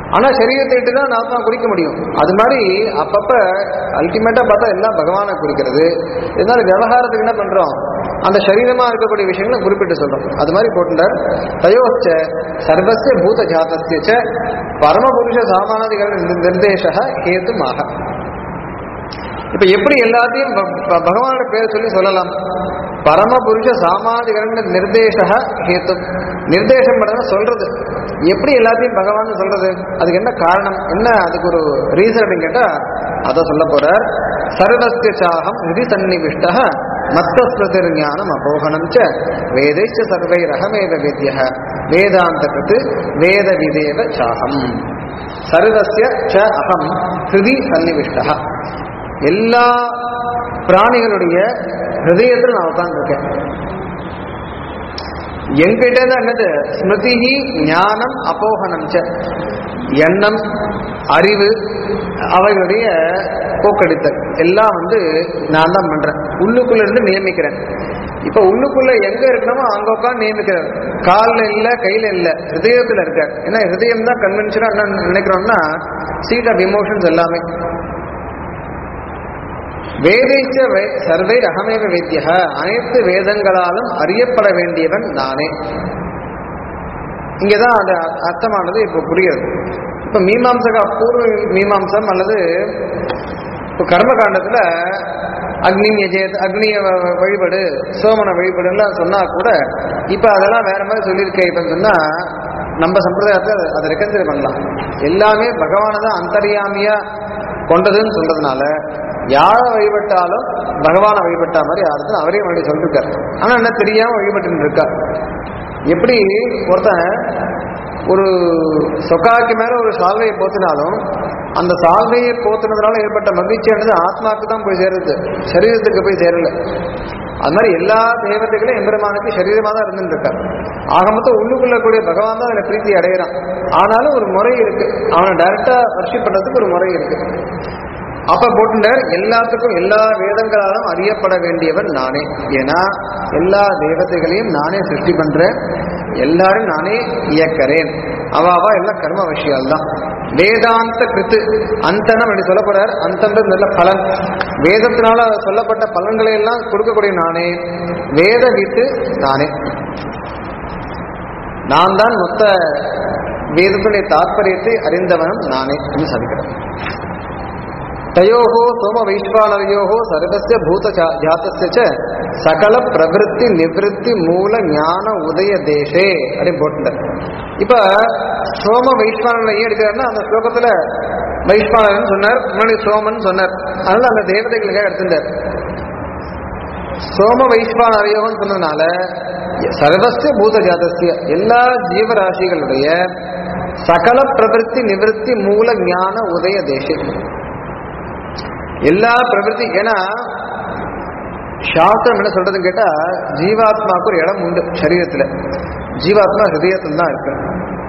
ஆனா சரீரத்தை விட்டு தான் ஆத்மா குறிக்க முடியும் அது மாதிரி அப்பப்ப அல்டிமேட்டா பார்த்தா எல்லாம் பகவானை குறிக்கிறது இருந்தாலும் விவகாரத்துக்கு என்ன பண்றோம் அந்த சரீரமா இருக்கக்கூடிய விஷயங்களை குறிப்பிட்டு சொல்றோம் அது மாதிரி போட்டுட்டார் தயோச்ச சர்வசிய பூத ஜாதஸ்ய ச பரமபுருஷ சாமானாதிகள் நிர்தேச ஹேத்துமாக இப்ப எப்படி எல்லாத்தையும் ப- ப- பகவானோட பேர் சொல்லி சொல்லலாம் பரமபுருஷ சாமாதிகரண நிர்தேச ஹேத்து நிர்தேசம் பண்ண சொல்றது எப்படி எல்லாத்தையும் பகவான் சொல்றது அதுக்கு என்ன காரணம் என்ன அதுக்கு ஒரு ரீசன் அப்படின்னு கேட்டா அதை சொல்ல போறார் சர்வஸ்ய சாகம் ஹிருதி சந்நிவிஷ்ட மத்தஸ்வதிர் ஞானம் அபோகனம் ச வேதைச்ச சர்வை ரகமேவ வேத்ய வேதாந்த கிருத்து வேத விதேவ சாகம் சர்வஸ்ய ச அகம் ஹிருதி சந்நிவிஷ்டா எல்லா பிராணிகளுடைய ஹிருதயத்தில் நான் உட்கார்ந்துருக்கேன் என்கிட்ட தான் என்னது ஸ்மிருதி ஞானம் அப்போகனம் ச எண்ணம் அறிவு அவைகளுடைய போக்கெடுத்தல் எல்லாம் வந்து நான் தான் பண்றேன் உள்ளுக்குள்ள இருந்து நியமிக்கிறேன் இப்ப உள்ளுக்குள்ள எங்க இருக்கணுமோ அங்க உட்காந்து நியமிக்கிறார் கால்ல இல்ல கையில இல்ல ஹிருதயத்துல இருக்கார் ஏன்னா ஹிருதயம் தான் கன்வென்ஷனா என்ன நினைக்கிறோம்னா சீட் ஆஃப் இமோஷன்ஸ் எல்லாமே வேதைச்ச வே- சர்வை அகமேவ வேத்திய அனைத்து வேதங்களாலும் அறியப்பட வேண்டியவன் நானே இங்கதான் அது அ- அர்த்தமானது இப்போ புரியுது இப்ப மீமாம்சக பூர்வ மீமாம்சம் அல்லது இப்போ கர்மகாண்டத்துல அக்னி எஜேத் அக்னிய வ- வ- வழிபடு சோமனை வழிபடுலாம் சொன்னா கூட இப்ப அதெல்லாம் வேற மாதிரி சொல்லியிருக்கேன் இப்ப சொன்னா நம்ம சம்பிரதாயத்தை அதை- அதை ரெக்கன்சிடர் பண்ணலாம் எல்லாமே பகவானை தான் அந்தரியாமியா கொண்டதுன்னு சொல்றதுனால யாரை வழிபட்டாலும் பகவானை வழிபட்டா மாதிரி யாருக்கும் அவரே வழி சொல்லிருக்காரு ஆனா என்ன தெரியாம வழிபட்டு இருக்கா எப்படி ஒருத்தன் ஒரு சொக்காக்கு மேல ஒரு சால்வையை போத்தினாலும் அந்த சால்வையை போத்துனதுனால ஏற்பட்ட மகிழ்ச்சியானது ஆத்மாவுக்கு தான் போய் சேருது சரீரத்துக்கு போய் சேரல அது மாதிரி எல்லா தேவதைகளும் எம்பெருமானுக்கு சரீரமா தான் இருந்துட்டு இருக்கார் ஆக மொத்தம் உள்ளுக்குள்ள கூடிய பகவான் தான் அதுல பிரீத்தி அடையிறான் ஆனாலும் ஒரு முறை இருக்கு அவனை டைரக்டா வர்ஷிப் பண்றதுக்கு ஒரு முறை இருக்கு அப்ப போட்டுட்டார் எல்லாத்துக்கும் எல்லா வேதங்களாலும் அறியப்பட வேண்டியவன் நானே ஏன்னா எல்லா தேவதைகளையும் நானே சிருஷ்டி பண்றேன் எல்லாரும் நானே இயக்கறேன் அவ அவ எல்லாம் கர்ம விஷயால் தான் வேதாந்த கிருத்து அந்தனம் அப்படி சொல்ல போறார் அந்தன்றது நல்ல பலன் வேதத்தினால சொல்லப்பட்ட பலன்களை எல்லாம் கொடுக்கக்கூடிய நானே வேத விட்டு நானே நான் தான் மொத்த வேதத்துடைய தாற்பயத்தை அறிந்தவனும் நானே என்று சாதிக்கிறேன் தயோகோ சோம வைஸ்வானரையோகோ சர்வசிய பூத ஜா- ஜாத்தஸ்ய ச சகல பிரவிற்த்தி நிவிருத்தி மூல ஞான உதய தேசே அப்படின்னு போட்டுட்டார் இப்ப சோம வைஸ்வானரை ஏன் எடுக்கிறாருன்னா அந்த ஸ்லோகத்துல வைஸ்வானரன் சொன்னார் முன்னாடி சோமன் சொன்னார் அதனால அந்த தேவதைகளுக்காக எடுத்துட்டார் சோம வைஸ்வானரையோகம்னு சொன்னதுனால சர்வசிய பூத ஜாதஸ்ய எல்லா ஜீவராசிகளுடைய சகல பிரவிற்த்தி நிவிருத்தி மூல ஞான உதய தேசே எல்லா பிரவൃத்தி ஏன்னா சாஸ்திரம் என்ன சொல்றதுன்னு கேட்டா ஜீவாத்மாவுக்கு ஒரு இடம் உண்டு சரீரத்துல ஜீவாத்மா ஹிருதயத்தில் தான் இருக்கு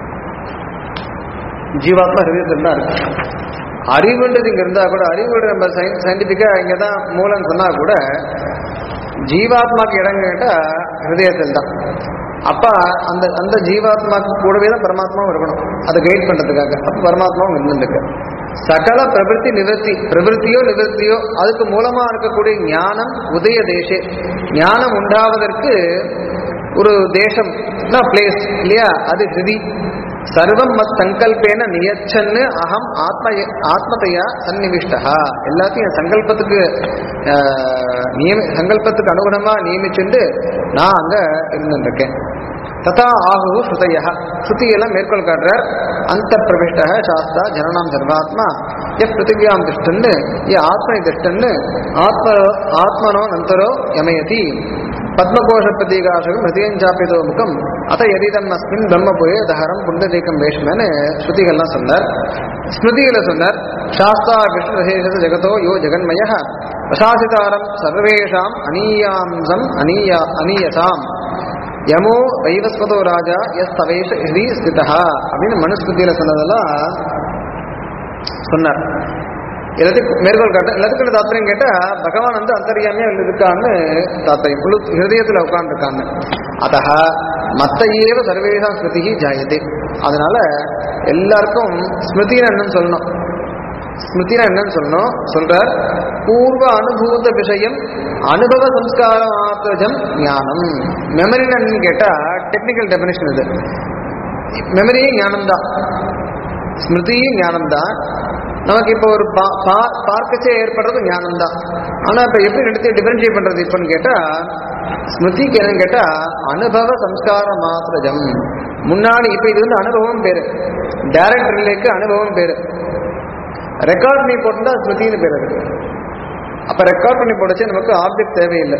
ஜீவாத்மா ஹிருதயத்தில் தான் இருக்கு அறிவுன்றது இங்க இருந்தா கூட அறிவு நம்ம சயின்டிபிக்கா இங்க தான் மூலம் சொன்னா கூட ஜீவாத்மாக்கு இடம் கேட்டா ஹிருதயத்தில் தான் அப்ப அந்த அந்த ஜீவாத்மாக்கு கூடவே தான் பரமாத்மாவும் இருக்கணும் அதை கைட் பண்றதுக்காக அப்ப பரமாத்மாவும் இருந்துருக்கு சகல பிரவൃத்தி நிவர்த்தி பிரவൃத்தியோ நிவர்த்தியோ அதுக்கு மூலமா இருக்கக்கூடிய ஞானம் உதய தேசே ஞானம் உண்டாவதற்கு ஒரு தேசம் பிளேஸ் இல்லையா அது ஹிருதி சர்வம் மத் சங்கல்பேன நியச்சன்னு அகம் ஆத்ம ஆத்மதையா சந்நிவிஷ்டா எல்லாத்தையும் என் சங்கல்பத்துக்கு ஆஹ், நியமி சங்கல்பத்துக்கு அனுகுணமா நியமிச்சுண்டு நான் அங்க இருந்துருக்கேன் ததா ஆகு ஸ்ருதய ஸ்ருதியெல்லாம் மேற்கோள் காட்டுறார் அந்த பிரவிஷ்ட சாஸ்தா ஜனநாம் சர்வாத்மா எஸ் பிருத்திவியாம் திஷ்டன்னு ஏ ஆத்மனி திஷ்டன்னு ஆத்ம ஆத்மனோ நந்தரோ யமயதி பத்மகோஷ பிரதீகாசகம் ஹிருதயஞ்சாப்பிதோ முகம் அத எதிதம் அஸ்மின் பிரம்மபுரே தஹரம் புண்டரீகம் வேஷ்மன்னு ஸ்ருதிகள்லாம் சொன்னார் ஸ்மிருதிகளை சொன்னார் சாஸ்தா விஷ்ணுரசேஷ ஜெகதோ யோ ஜெகன்மய பிரசாசிதாரம் சர்வேஷாம் அனீயாம்சம் அனீயா அனீயசாம் யமோ வைவஸ்வதோ ராஜா எஸ் தவேஷ ஹிரி ஸ்திதா அப்படின்னு மனுஸ்மிருதியில சொன்னதெல்லாம் சொன்னார் எல்லாத்துக்கும் மேற்கோள் காட்ட எல்லாத்துக்கும் தாத்பரியம் கேட்டா பகவான் வந்து அந்தரியாமையா இருக்கான்னு தாத்பரியம் முழு ஹிருதயத்துல உட்கார்ந்துருக்கான்னு அத்தக மத்த ஏவ சர்வேஷாம் ஸ்மிருதி ஜாயதே அதனால எல்லாருக்கும் ஸ்மிருதினா என்னன்னு சொல்லணும் ஸ்மிருதினா என்னன்னு சொல்லணும் சொல்றார் பூர்வ அனுபூத விஷயம் அனுபவ சம்ஸ்கார மாத்திரஜம் ஞானம் மெமரின்னு என்னன்னு கேட்டா டெக்னிக்கல் டெபினேஷன் இது மெமரியும் ஞானம் தான் ஸ்மிருதியும் ஞானம் தான் நமக்கு இப்போ ஒரு பா- பா- பார்க்கச்சே ஏற்படுறது ஞானம் தான் ஆனா இப்ப எப்படி ரெண்டுத்தையும் டிஃபரன்ஷியேட் பண்றது இப்பன்னு கேட்டா ஸ்மிருதிக்கு என்னன்னு கேட்டா அனுபவ சம்ஸ்கார மாத்திரஜம் முன்னாடி இப்ப இது வந்து அனுபவம் பேரு டைரக்ட் ரிலேக்கு அனுபவம் பேரு ரெக்கார்ட் பண்ணி போட்டுதான் ஸ்மிருதின்னு பேர் இருக்கு அப்ப ரெக்கார்ட் பண்ணி போடுச்சு நமக்கு ஆப்ஜெக்ட் தேவையில்லை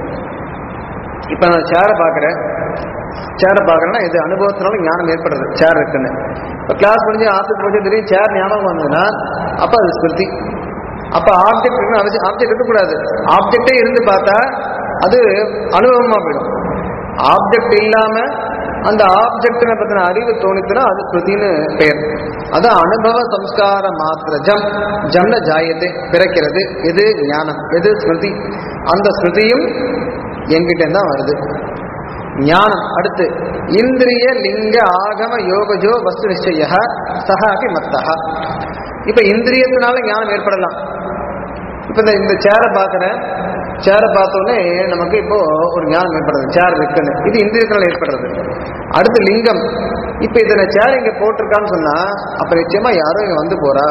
இப்ப நான் சேரை பார்க்குறேன் சேரை பார்க்குறேன்னா இது அனுபவத்தினால ஞானம் ஏற்படுறது சேர் இருக்குன்னு இப்போ கிளாஸ் முடிஞ்சு ஆத்துக்கு போச்சு தெரியும் சேர் ஞாபகம் வந்ததுன்னா அப்போ அது ஸ்மிருதி அப்போ ஆப்ஜெக்ட் இருக்குன்னு அவசியம் ஆப்ஜெக்ட் இருக்கக்கூடாது ஆப்ஜெக்டே இருந்து பார்த்தா அது அனுபவமா போயிடும் ஆப்ஜெக்ட் இல்லாம அந்த ஆப்ஜெக்ட் பத்தின அறிவு தோணித்துனா அது ஸ்மிருதின்னு பெயர் அதான் அனுபவ சம்ஸ்கார மாத்திர ஜம் ஜம்ன ஜாயத்தை பிறக்கிறது எது ஞானம் எது ஸ்மிருதி அந்த ஸ்மிருதியும் என்கிட்ட தான் வருது ஞானம் அடுத்து இந்திரிய லிங்க ஆகம யோகஜோ வஸ்து நிச்சய சஹாபி மத்தஹ இப்ப இந்திரியத்தினால ஞானம் ஏற்படலாம் இப்ப இந்த இந்த சேரை பார்க்குறேன் சேரை பார்த்தோன்னே நமக்கு இப்போ ஒரு ஞானம் ஏற்படுறது சேர் இருக்குன்னு இது இந்திரியத்தினால ஏற்படுறது அடுத்து லிங்கம் இப்ப இதில் சேர் இங்க போட்டிருக்கான்னு சொன்னா அப்ப நிச்சயமா யாரோ இங்க வந்து போறா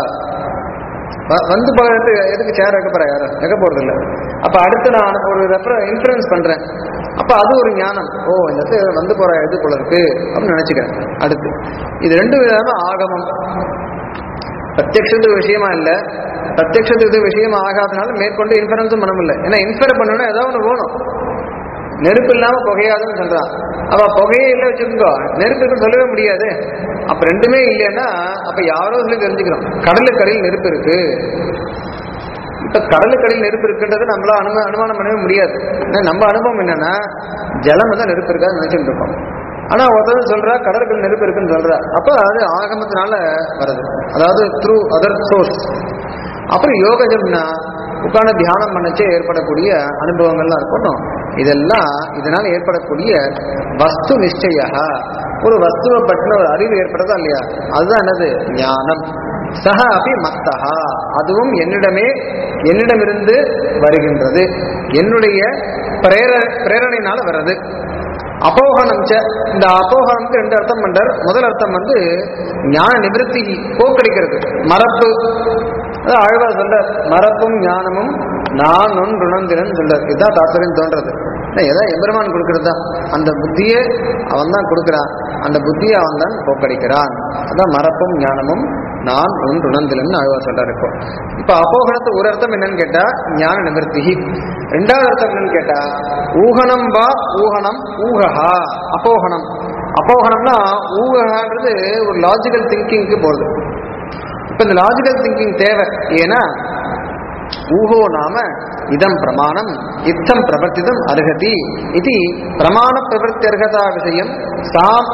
வ- வந்து போகிறது எதுக்கு சேர் வைக்க போறா யாரும் வைக்க போறது இல்ல அப்ப அடுத்து நான் ஒரு ரெஃபர் இன்ஃபுளுன்ஸ் பண்றேன் அப்ப அது ஒரு ஞானம் ஓ இந்த இடத்துல வந்து போற இது போல இருக்கு அப்படின்னு நினைச்சுக்கிறேன் அடுத்து இது ரெண்டு விதமான ஆகமம் பிரத்யக்ஷத்துக்கு விஷயமா இல்ல பிரத்யக்ஷத்துக்கு விஷயமா ஆகாதனால மேற்கொண்டு இன்ஃபரன்ஸும் பண்ண முடியல ஏன்னா இன்ஃபர் பண்ணணும்னா ஏதாவது ஒன்று வேணும் நெருப்பு இல்லாம புகையாதுன்னு சொல்றான் அவ புகையே இல்லை வச்சுக்கோ நெருப்பு இருக்குன்னு சொல்லவே முடியாது அப்ப ரெண்டுமே இல்லைன்னா அப்ப யாரோ சொல்லி தெரிஞ்சுக்கிறோம் கடலுக்கரையில் நெருப்பு இருக்கு இப்ப கடலுக்கரையில் நெருப்பு இருக்குன்றது நம்மளால அனும அனுமானம் பண்ணவே முடியாது ஏன்னா நம்ம அனுபவம் என்னன்னா ஜலம் தான் நெருப்பு இருக்காதுன்னு நினைச்சுட்டு இருக்கோம் ஆனா ஒருத்தர் சொல்றா கடற்கரை நெருப்பு இருக்குன்னு சொல்றா அப்ப அது ஆகமத்தினால வருது அதாவது த்ரூ அதர் சோர்ஸ் அப்புறம் யோகஜம்னா உட்கார்ந்து தியானம் பண்ணச்சே ஏற்படக்கூடிய அனுபவங்கள்லாம் இருக்கணும் இதெல்லாம் இதனால ஏற்படக்கூடிய வஸ்து நிச்சய ஒரு வஸ்துவை பற்றின ஒரு அறிவு ஏற்படுறதா இல்லையா அதுதான் என்னது ஞானம் சஹ அபி மத்தஹா அதுவும் என்னிடமே என்னிடமிருந்து வருகின்றது என்னுடைய பிரேர பிரேரணையினால வர்றது அபோகனம் ச இந்த அபோகனம்க்கு ரெண்டு அர்த்தம் பண்றார் முதல் அர்த்தம் வந்து ஞான நிவர்த்தி போக்கடிக்கிறது மறப்பு அதான் ஆழ்வார் சொல்றார் மறப்பும் ஞானமும் நான் ஒன் ருணந்திரன் சொல்றார் இதுதான் தாத்பரியம் தோன்றது ஏன்னா, எதா எம்பெருமான் கொடுக்கறது தான் அந்த புத்தியை அவன் தான் கொடுக்கிறான் அந்த புத்தியை அவன் தான் போக்கடிக்கிறான் அதான் மறப்பும் ஞானமும் நான் உன் ருணந்திலன் ஆழ்வார் சொல்றாரு இப்போ இப்போ அபோகனத்து ஒரு அர்த்தம் என்னன்னு கேட்டா ஞான நிவர்த்தி ரெண்டாவது அர்த்தம் என்னன்னு கேட்டா ஊகனம் வா ஊகனம் ஊகஹா அபோகனம் அபோகனம்னா ஊகஹான்றது ஒரு லாஜிக்கல் திங்கிங்க்கு போகுது இப்ப இந்த லாஜிக்கல் திங்கிங் தேவை ஏன்னா ஊகோ நாம இதம் பிரமாணம் இத்தம் பிரவர்த்திதம் அருகதி இது பிரமாண பிரவர்த்தி அர்ஹதா விஷயம் சாம்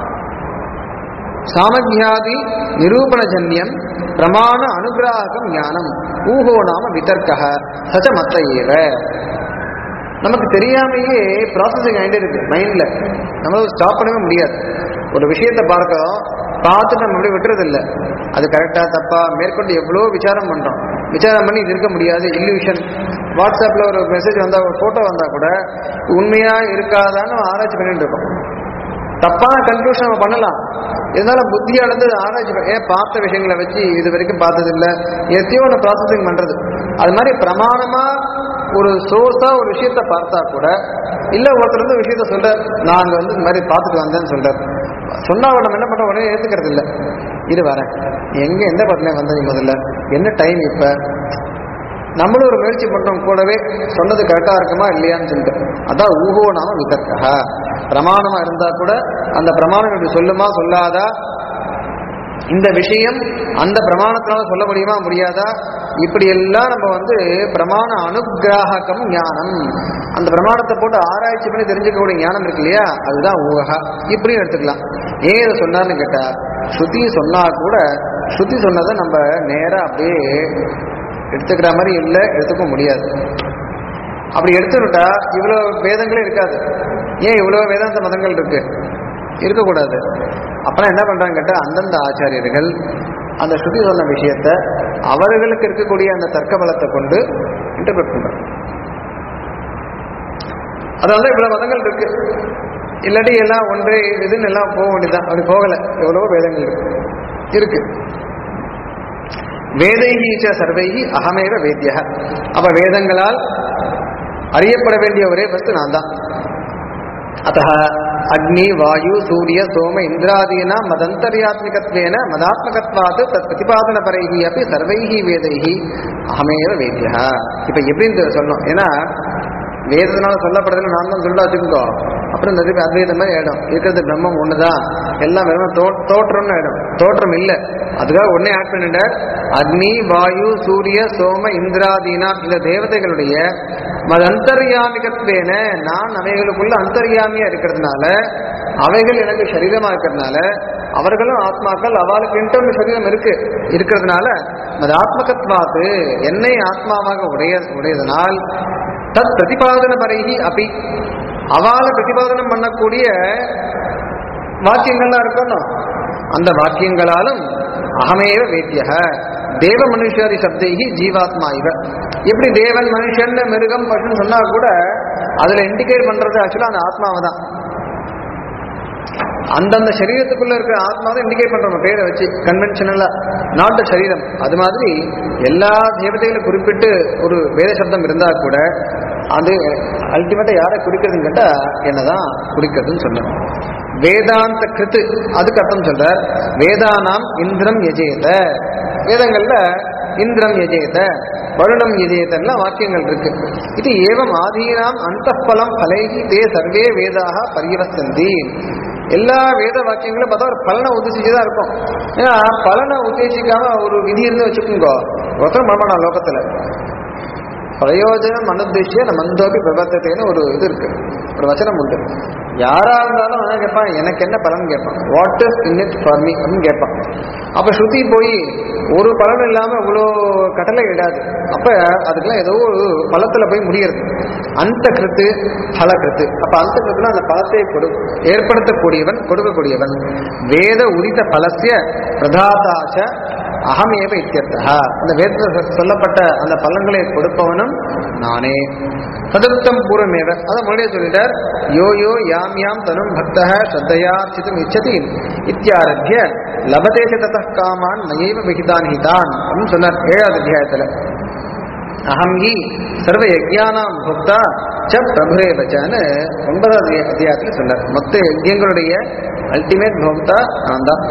சாமஜ்யாதி நிரூபணஜன்யம் பிரமாண அனுகிராகம் ஞானம் ஊகோ நாம விதர்க்க சச்ச மத்த ஏவ நமக்கு தெரியாமையே ப்ராசஸிங் ஆகிட்டே இருக்கு மைண்ட்ல நம்மளால ஸ்டாப் பண்ணவே முடியாது ஒரு விஷயத்தை பார்க்கிறோம் பார்த்துட்டு நம்ம அப்படியே விட்டுறது இல்ல அது கரெக்டா தப்பா மேற்கொண்டு எவ்வளோ விசாரம் பண்றோம் விசாரம் பண்ணி இது இருக்க முடியாது இல்லுஷன் வாட்ஸ்அப்ல ஒரு மெசேஜ் வந்தா ஒரு போட்டோ வந்தா கூட உண்மையா இருக்காதான்னு நம்ம ஆராய்ச்சி பண்ணிட்டு இருக்கோம் தப்பான கன்க்ளூஷன் நம்ம பண்ணலாம் இருந்தாலும் புத்தியானது ஆராய்ச்சி பண்ண- ஏன் பார்த்த விஷயங்களை வச்சு இது வரைக்கும் பார்த்தது இல்ல எத்தையோ ஒன்று ப்ராசஸிங் பண்றது அது மாதிரி பிரமாணமா ஒரு சோர்ஸா ஒரு விஷயத்த பார்த்தா கூட இல்ல ஒருத்தர் வந்து விஷயத்த சொல்ற நாங்க வந்து இந்த மாதிரி பார்த்துட்டு வந்தேன்னு சொல்றாரு சொன்னா அவர் நம்ம என்ன பண்றோம் உடனே ஏத்துக்கிறது இல்ல இரு வரேன் எங்க எந்த பட்டில வந்தது முதல்ல என்ன டைம் இப்ப நம்மளும் ஒரு முயற்சி பண்றோம் கூடவே சொன்னது கரெக்டா இருக்குமா இல்லையான்னு சொல்லிட்டு அதான் ஊகோ நாம விதர்க்கா பிரமாணமா இருந்தா கூட அந்த பிரமாணம் இப்படி சொல்லுமா சொல்லாதா இந்த விஷயம் அந்த பிரமாணத்தினால சொல்ல முடியுமா முடியாதா இப்படி எல்லாம் நம்ம வந்து பிரமாண அனுகிராகம் ஞானம் அந்த பிரமாணத்தை போட்டு ஆராய்ச்சி பண்ணி தெரிஞ்சுக்கக்கூடிய ஞானம் இருக்கு இல்லையா அதுதான் ஊகா இப்படியும் எடுத்துக்கலாம் ஏன் இதை சொன்னார்னு கேட்டா ஸ்ருதி சொன்னா கூட ஸ்ருதி சொன்னதை நம்ம நேரா அப்படியே எடுத்துக்கிற மாதிரி இல்லை எடுத்துக்க முடியாது அப்படி எடுத்துக்கிட்டா இவ்வளோ வேதங்களே இருக்காது ஏன் இவ்வளோ வேதாந்த மதங்கள் இருக்கு இருக்கக்கூடாது அப்புறம் என்ன பண்றாங்க கேட்டா அந்தந்த ஆச்சாரியர்கள் அந்த ஸ்ருதி சொன்ன விஷயத்த அவர்களுக்கு இருக்கக்கூடிய அந்த தர்க்க பலத்தை கொண்டு இன்டர்பிரட் பண்றாங்க அதனால இவ்வளவு மதங்கள் இருக்கு இல்லாட்டி எல்லாம் ஒன்றே இதுன்னு எல்லாம் போக வேண்டியதுதான் அப்படி போகல எவ்வளவோ வேதங்கள் இருக்கு இருக்கு வேதைகி ச சர்வைகி அகமேவ வேத்திய அப்ப வேதங்களால் அறியப்பட வேண்டிய ஒரே வஸ்து நான் தான் அத்த அக்னி வாயு சூரிய சோம இந்திராதீனா மதந்தர்யாத்மிகத்வேன மதாத்மகத்வாத் தத் பிரதிபாதன பரைகி அப்படி சர்வைகி வேதைகி அகமேவ வேத்தியா இப்ப எப்படின்னு சொல்லணும் ஏன்னா வேதத்தினால சொல்லப்படுறதுல நான் தான் சொல்ல வச்சுக்கோ அப்புறம் இந்த இதுக்கு அத்வைதம் மாதிரி ஆயிடும் இருக்கிறது பிரம்மம் ஒண்ணுதான் எல்லாம் வெறும் தோ தோற்றம்னு ஆயிடும் தோற்றம் இல்லை அதுக்காக உடனே ஆட் பண்ணிட்டார் அக்னி வாயு சூரிய சோம இந்திராதீனா இந்த தேவதைகளுடைய மது அந்தர்யாமிகத்வேன நான் அவைகளுக்குள்ள அந்தர்யாமியா இருக்கிறதுனால அவைகள் எனக்கு சரீரமா இருக்கிறதுனால அவர்களும் ஆத்மாக்கள் அவளுக்கு இன்டர்னல் சரீரம் இருக்கு இருக்கிறதுனால அது ஆத்மகத்வாத்து என்னை ஆத்மாவாக உடைய உடையதனால் தத் பிரதிபாதன பரைகி அபி அவளை பிரதிபாதனம் பண்ணக்கூடிய வாக்கியங்கள்லாம் இருக்கணும் அந்த வாக்கியங்களாலும் அகமேவ வேத்தியக தேவ மனுஷாதி சப்தைகி ஜீவாத்மா இவ எப்படி தேவன் மனுஷன் மிருகம் பசுன்னு சொன்னா கூட அதுல இண்டிகேட் பண்றது ஆக்சுவலா அந்த ஆத்மாவை தான் அந்தந்த சரீரத்துக்குள்ள இருக்கிற ஆத்மா தான் இண்டிகேட் பண்றோம் பேரை வச்சு கன்வென்ஷனலா நாட் த சரீரம் அது மாதிரி எல்லா தேவதைகளும் குறிப்பிட்டு ஒரு வேத சப்தம் இருந்தா கூட அது அல்டிமேட்டா யாரை குறிக்கிறதுன்னு கேட்டா என்னதான் குறிக்கிறதுன்னு சொன்னேன் வேதாந்த கிருத்து அதுக்கு அர்த்தம் சொல்றார் வேதானாம் இந்திரம் எஜேத வேதங்கள்ல இந்திரம் எஜேத வருணம் எஜேதெல்லாம் வாக்கியங்கள் இருக்கு இது ஏவம் ஆதீனாம் அந்தப்பலம் பலைகி தே சர்வே வேதாக பரியவசந்தி எல்லா வேத வாக்கியங்களும் பார்த்தா ஒரு பலனை உத்தேசிச்சு தான் இருக்கும் ஏன்னா பலனை உத்தேசிக்காம ஒரு விதி இருந்து வச்சுக்கோங்க ஒருத்தர் மரமாடா லோகத்துல பிரயோஜனம் அனுத்தேசிய மந்தோபி பிரபத்தத்தைன்னு ஒரு இது இருக்கு ஒரு வச்சனம் உண்டு யாரா இருந்தாலும் அதான் கேட்பான் எனக்கு என்ன பலன் கேட்பான் what is in it for me அப்படின்னு கேட்பான் அப்ப ஸ்ருதி போய் ஒரு பலன் இல்லாம இவ்வளோ கட்டளை இடாது அப்ப அதுக்கெல்லாம் ஏதோ ஒரு பலத்துல போய் முடியறது அந்த கிருத்து பல கிருத்து அப்ப அந்த கிருத்துல அந்த பலத்தை கொடு ஏற்படுத்தக்கூடியவன் கொடுக்கக்கூடியவன் வேத உரித்த பலசிய பிரதாதாச்ச அகமேவ இத்தியர்த்தா அந்த வேதத்தில் சொல்லப்பட்ட அந்த பலன்களை கொடுப்பவனும் நானே சதுர்த்தம் பூர்வமேவ அதை முன்னாடியே சொல்லிட்டார் யோ யோ யாம் யாம் தனும் பக்தः ஸ்ரத்தையா சிதம் இச்சதி இத்தியாரத்திய லபதே ச தத்தः காமான் மயைவ விகிதான் ஹிதான் அப்படின்னு சொன்னார் ஏழாவது அத்தியாயத்துல அகம் ஹி சர்வ யஜ்யானாம் புக்தா ச பிரபுரேவச்சான்னு ஒன்பதாவது அத்தியாயத்தில் சொன்னார் மொத்த யஜ்யங்களுடைய அல்டிமேட் போக்தா நான் தான்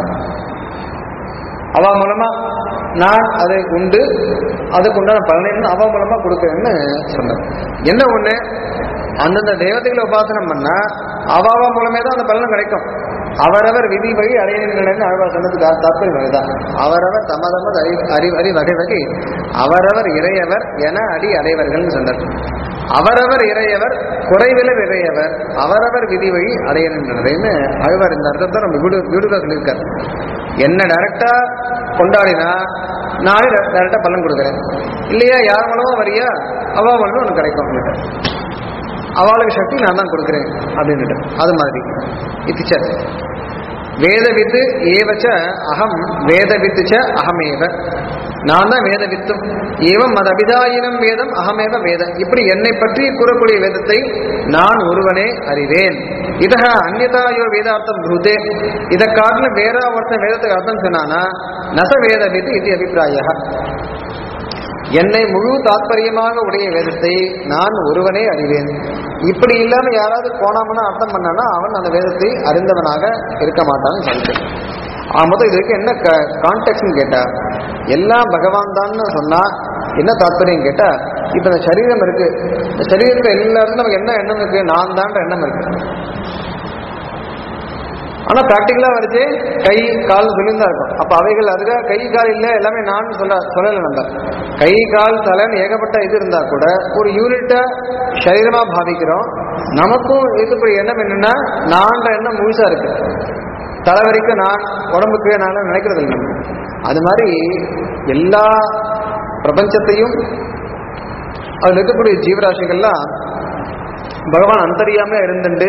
அவ மூலமா நான் அதை உண்டு அதுக்கு உண்டான பலனை அவ மூலமா கொடுக்குறேன்னு சொன்னார் என்ன ஒண்ணு அந்தந்த தெய்வத்தைகளை உபாசனம் பண்ணா அவாவா மூலமே தான் அந்த பலன் கிடைக்கும் அவரவர் விதி வழி அடையினன்னு ஆழ்வார் சொன்னதுக்கு தாற்பயம் அதுதான் அவரவர் தமதமது அறி அறி அறி வகை வகை அவரவர் இறையவர் என அடி அடைவர்கள்னு சொன்னார் அவரவர் இறையவர் குறைவில இறையவர் அவரவர் விதி வழி அடையணுன்றதுன்னு ஆழ்வார் இந்த அர்த்தத்தை நம்ம பியூட்டிஃபுல்லா சொல்லியிருக்காரு என்ன டைரக்டா கொண்டாடினா நானே டைரக்டா பலன் கொடுக்குறேன் இல்லையா யார் மூலமா வரியா அவா மூலமா உனக்கு கிடைக்கும் அப்படின்ட்டு அவளுக்கு சக்தி நான் தான் கொடுக்குறேன் அப்படின்னுட்டு அது மாதிரி இத்திச்ச வேதவித்து ஏவச்ச அகம் வேதவித்து ச அகமேவ நான் தான் வேத வித்தும் ஏவம் அது அபிதாயினம் வேதம் அகமேவ வேதம் இப்படி என்னை பற்றி கூறக்கூடிய வேதத்தை நான் ஒருவனே அறிவேன் இதக அந்நியதாயோ வேதார்த்தம் புருதே இதை காட்டிலும் வேற ஒருத்தன் வேதத்துக்கு அர்த்தம் சொன்னானா நச வேதவித்து இது அபிப்பிராய என்னை முழு தாத்பரியமாக உடைய வேதத்தை நான் ஒருவனே அறிவேன் இப்படி இல்லாம யாராவது போனாமனா அர்த்தம் பண்ணானா அவன் அந்த வேதத்தை அறிந்தவனாக இருக்க மாட்டான்னு சொல்லிட்டு ஆ மொத்தம் இதுக்கு என்ன கான்டெக்ட்னு கேட்டா எல்லாம் பகவான் தான் சொன்னா என்ன தாத்பரியம் கேட்டா இப்ப இந்த சரீரம் இருக்கு இந்த சரீரத்துல எல்லாருக்கும் நமக்கு என்ன எண்ணம் இருக்கு நான் தான்ற எண்ணம் இருக்கு ஆனா பிராக்டிக்கலா வரைச்சு கை கால் சொல்லியிருந்தா இருக்கும் அப்ப அவைகள் அதுக்காக கை கால் இல்ல எல்லாமே நான் சொல்ல சொல்லல நம்ம கை கால் தலைன்னு ஏகப்பட்ட இது இருந்தா கூட ஒரு யூனிட்டா சரீரமா பாவிக்கிறோம் நமக்கும் இருக்கக்கூடிய எண்ணம் என்னன்னா நான்ற எண்ணம் முழுசா இருக்கு தலை வரைக்கும் நான் உடம்புக்கு நான் நினைக்கிறது இல்லை அது மாதிரி எல்லா பிரபஞ்சத்தையும் அதில் இருக்கக்கூடிய ஜீவராசிகள்லாம் பகவான் அந்தரியாம இருந்துட்டு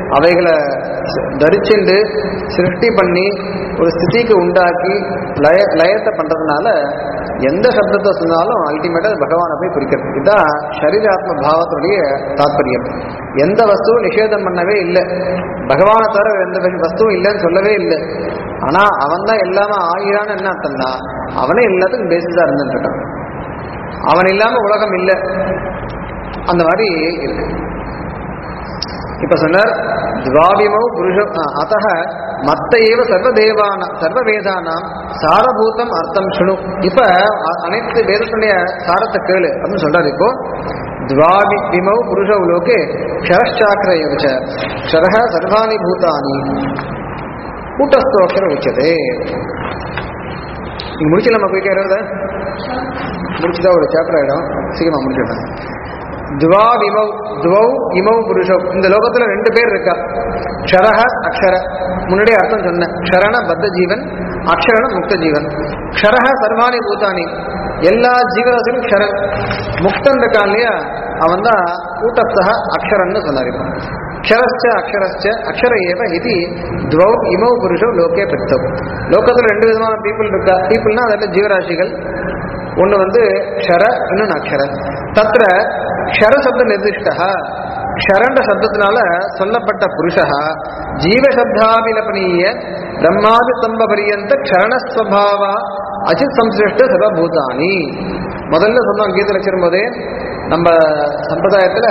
அவைகளை ச- தரிச்சுண்டு சிருஷ்டி பண்ணி ஒரு ஸ்திதிக்கு உண்டாக்கி லய லயத்தை பண்றதுனால எந்த சப்தத்தை சொன்னாலும் அல்டிமேட்டா பகவானை போய் குறிக்கிறது இதுதான் சரீராத்ம பாவத்துடைய தாத்பரியம் எந்த வஸ்துவும் நிஷேதம் பண்ணவே இல்லை பகவானை தவிர வேற எந்த வி- வஸ்துவும் இல்லைன்னு சொல்லவே இல்லை ஆனா அவன் தான் எல்லாமே ஆகிறான்னு என்ன அர்த்தம்னா அவனே எல்லாத்துக்கும் பேசிஸா இருந்துட்டு இருக்கான் அவன் இல்லாம உலகம் இல்லை அந்த மாதிரி இருக்கு இப்ப சொன்னார் துவாபிமௌ புருஷ அத்த மத்த ஏவ சர்வதேவான சர்வ வேதானாம் சாரபூதம் அர்த்தம் சுணு இப்ப அ- அனைத்து வேதத்துடைய சாரத்தை கேளு அப்படின்னு சொல்றாரு இப்போ துவாபி விமௌ புருஷ லோகே க்ஷரச்சாக்கிர யுவச்ச க்ஷரஹ சர்வாணி பூதானி கூட்டஸ்தோக்கிர உச்சதே நீங்க முடிச்சலாமா போய் கேட்கறத முடிச்சுட்டா ஒரு சாப்டர் ஆயிடும் சீக்கிரமா முடிச்சிட்டேன் துவா விமௌ துவௌ இமௌ புருஷௌ இந்த லோகத்துல ரெண்டு பேர் இருக்கா க்ஷரஹ அக்ஷர முன்னாடியே அர்த்தம் சொன்னேன் க்ஷரண பத்த ஜீவன் அக்ஷரண முக்த ஜீவன் க்ஷரஹ சர்வாணி பூதானி எல்லா ஜீவராசிலும் க்ஷரன் முக்தன் இருக்கான் இல்லையா அவன் தான் கூட்டஸ்தக அக்ஷரன்னு சொன்னார் இப்போ க்ஷரஸ்ச அக்ஷரஸ்ச அக்ஷர ஏவ இது துவௌ இமௌ புருஷோ லோகே பிரத்தவ் லோகத்துல ரெண்டு விதமான பீப்புள் இருக்கா பீப்புள்னா அதில் ஜீவராசிகள் ஒன்று வந்து க்ஷர இன்னொன்று அக்ஷர தத்திர க்ஷர சப்த நிர்திஷ்டா க்ஷரண்ட சப்தத்தினால சொல்லப்பட்ட புருஷா ஜீவசப்தாபிலபனீய பிரம்மாதி ஸ்தம்ப பரியந்த க்ஷரணஸ்வபாவா அச்சித் சம்சிருஷ்ட சர்வபூதானி முதல்ல சொன்னோம் கீதை லட்சம் போதே நம்ம சம்பிரதாயத்தில்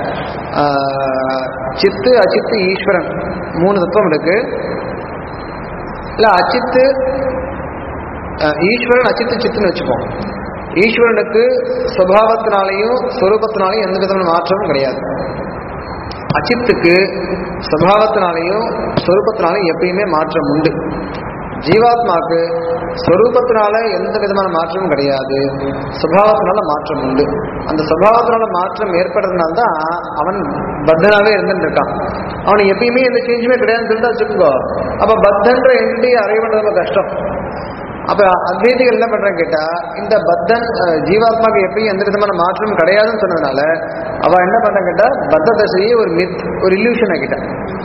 சித்து அச்சித்து ஈஸ்வரன் மூணு தத்துவம் இருக்கு இல்லை அச்சித்து அஹ், ஈஸ்வரன் அச்சித்து சித்துன்னு வச்சுப்போம் ஈஸ்வரனுக்கு சுபாவத்தினாலையும் ஸ்வரூபத்தினாலையும் எந்த விதமான மாற்றமும் கிடையாது அச்சித்துக்கு சுபாவத்தினாலையும் ஸ்வரூபத்தினாலையும் எப்பயுமே மாற்றம் உண்டு ஜீவாத்மாக்கு ஸ்வரூபத்தினால எந்த விதமான மாற்றமும் கிடையாது சுபாவத்தினால மாற்றம் உண்டு அந்த சுபாவத்தினால மாற்றம் ஏற்படுறதுனால தான் அவன் பத்தனாவே இருந்துட்டு இருக்கான் அவனுக்கு எப்பயுமே எந்த சேஞ்சுமே கிடையாதுன்னு சொல்லிட்டு வச்சுக்கோ அப்ப பத்தன்ற என்டிட்டியை அறைய பண்ணுறது ரொம்ப கஷ்டம் அப்ப அத்வைதிகள் என்ன பண்றாங்க கேட்டா இந்த பத்தன் அஹ், ஜீவாத்மாக்கு எப்பயும் எந்த விதமான மாற்றமும் கிடையாதுன்னு சொன்னதுனால அவ என்ன பண்றாங்க கேட்டா பத்த தசையே ஒரு மித் ஒரு இல்லூஷன் ஆகிட்டா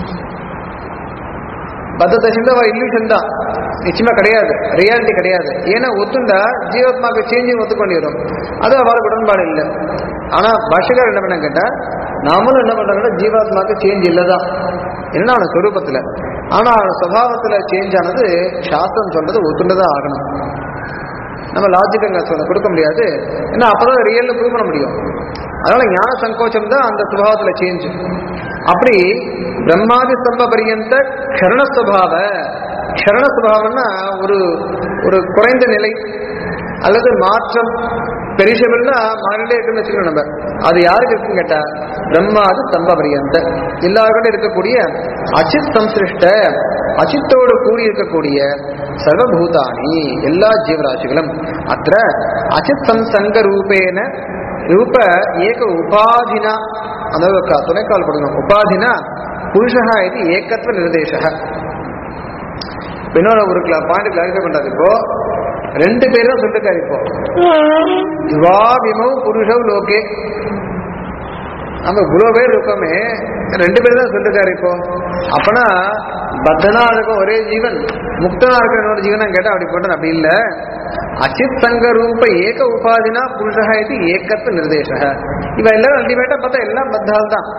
பத்த தசைந்து அவ இல்லூஷன் தான் நிச்சயமா கிடையாது ரியாலிட்டி கிடையாது ஏன்னா ஒத்துண்டா ஜீவாத்மாக்கு சேஞ்சிங் ஒத்துக்கொண்டிரும் அது அவளுக்கு உடன்பாடு இல்லை ஆனா பாஷகர் என்ன பண்ண கேட்டா நாமளும் என்ன பண்றாங்கன்னா ஜீவாத்மாக்கு சேஞ்ச் இல்லைதான் என்ன அவன சொரூபத்துல ஆனா அவன் சுபாவத்துல சேஞ்ச் ஆனது சாஸ்திரம் சொல்றது ஒத்துண்டுதான் ஆகணும் நம்ம லாஜிக் அங்க சொல்ல கொடுக்க முடியாது ஏன்னா அப்பதான் ரியல்னு ப்ரூவ் பண்ண முடியும் அதனால ஞான சங்கோச்சம் தான் அந்த சுபாவத்துல சேஞ்ச் அப்படி பிரம்மாதி ஸ்தம்ப பரியந்த க்ஷரண சுபாவ க்ஷரண சுபாவம்னா ஒரு ஒரு குறைந்த நிலை அல்லது மாற்றம் பெரிஷபிள்னா மாறிட்டே இருக்குன்னு வச்சுக்கணும் நம்ம அது யாருக்கு இருக்குன்னு கேட்டா பிரம்மாதி ஸ்தம்ப பரியந்த எல்லாருக்கும் இருக்கக்கூடிய அச்சித் சம்சிருஷ்ட அச்சித்தோடு கூடி இருக்கக்கூடிய சர்வபூதானி எல்லா ஜீவராசிகளும் அத்த அச்சித் சம்சங்க ரூபேன ரூப ஏக உபாதினா அதாவது க- துணைக்கால் கொடுக்கணும் உபாதினா புருஷா இது ஏகத்துவ நிர்தேச இன்னொரு ஒரு பாயிண்ட் கிளாரிஃபை பண்றாரு இப்போ ரெண்டு பேரும் தான் சொல்லிருக்காரு இப்போ துவாபிமௌ புருஷவ் லோகே நம்ம இவ்வளோ பேர் இருக்கோமே ரெண்டு பேர் தான் சொல்லிருக்காரு இப்போ அப்பனா பத்தனா இருக்க ஒரே ஜீவன் முக்தனா இருக்கிற இன்னொரு ஜீவனா கேட்டா அப்படி போட்டேன் அப்படி இல்ல அச்சித் சங்க ரூப ஏக உபாதினா புருஷா இது ஏகத்துவ நிர்தேச இவ எல்லாரும் அல்டிமேட்டா பார்த்தா எல்லாம் பத்தால் தான்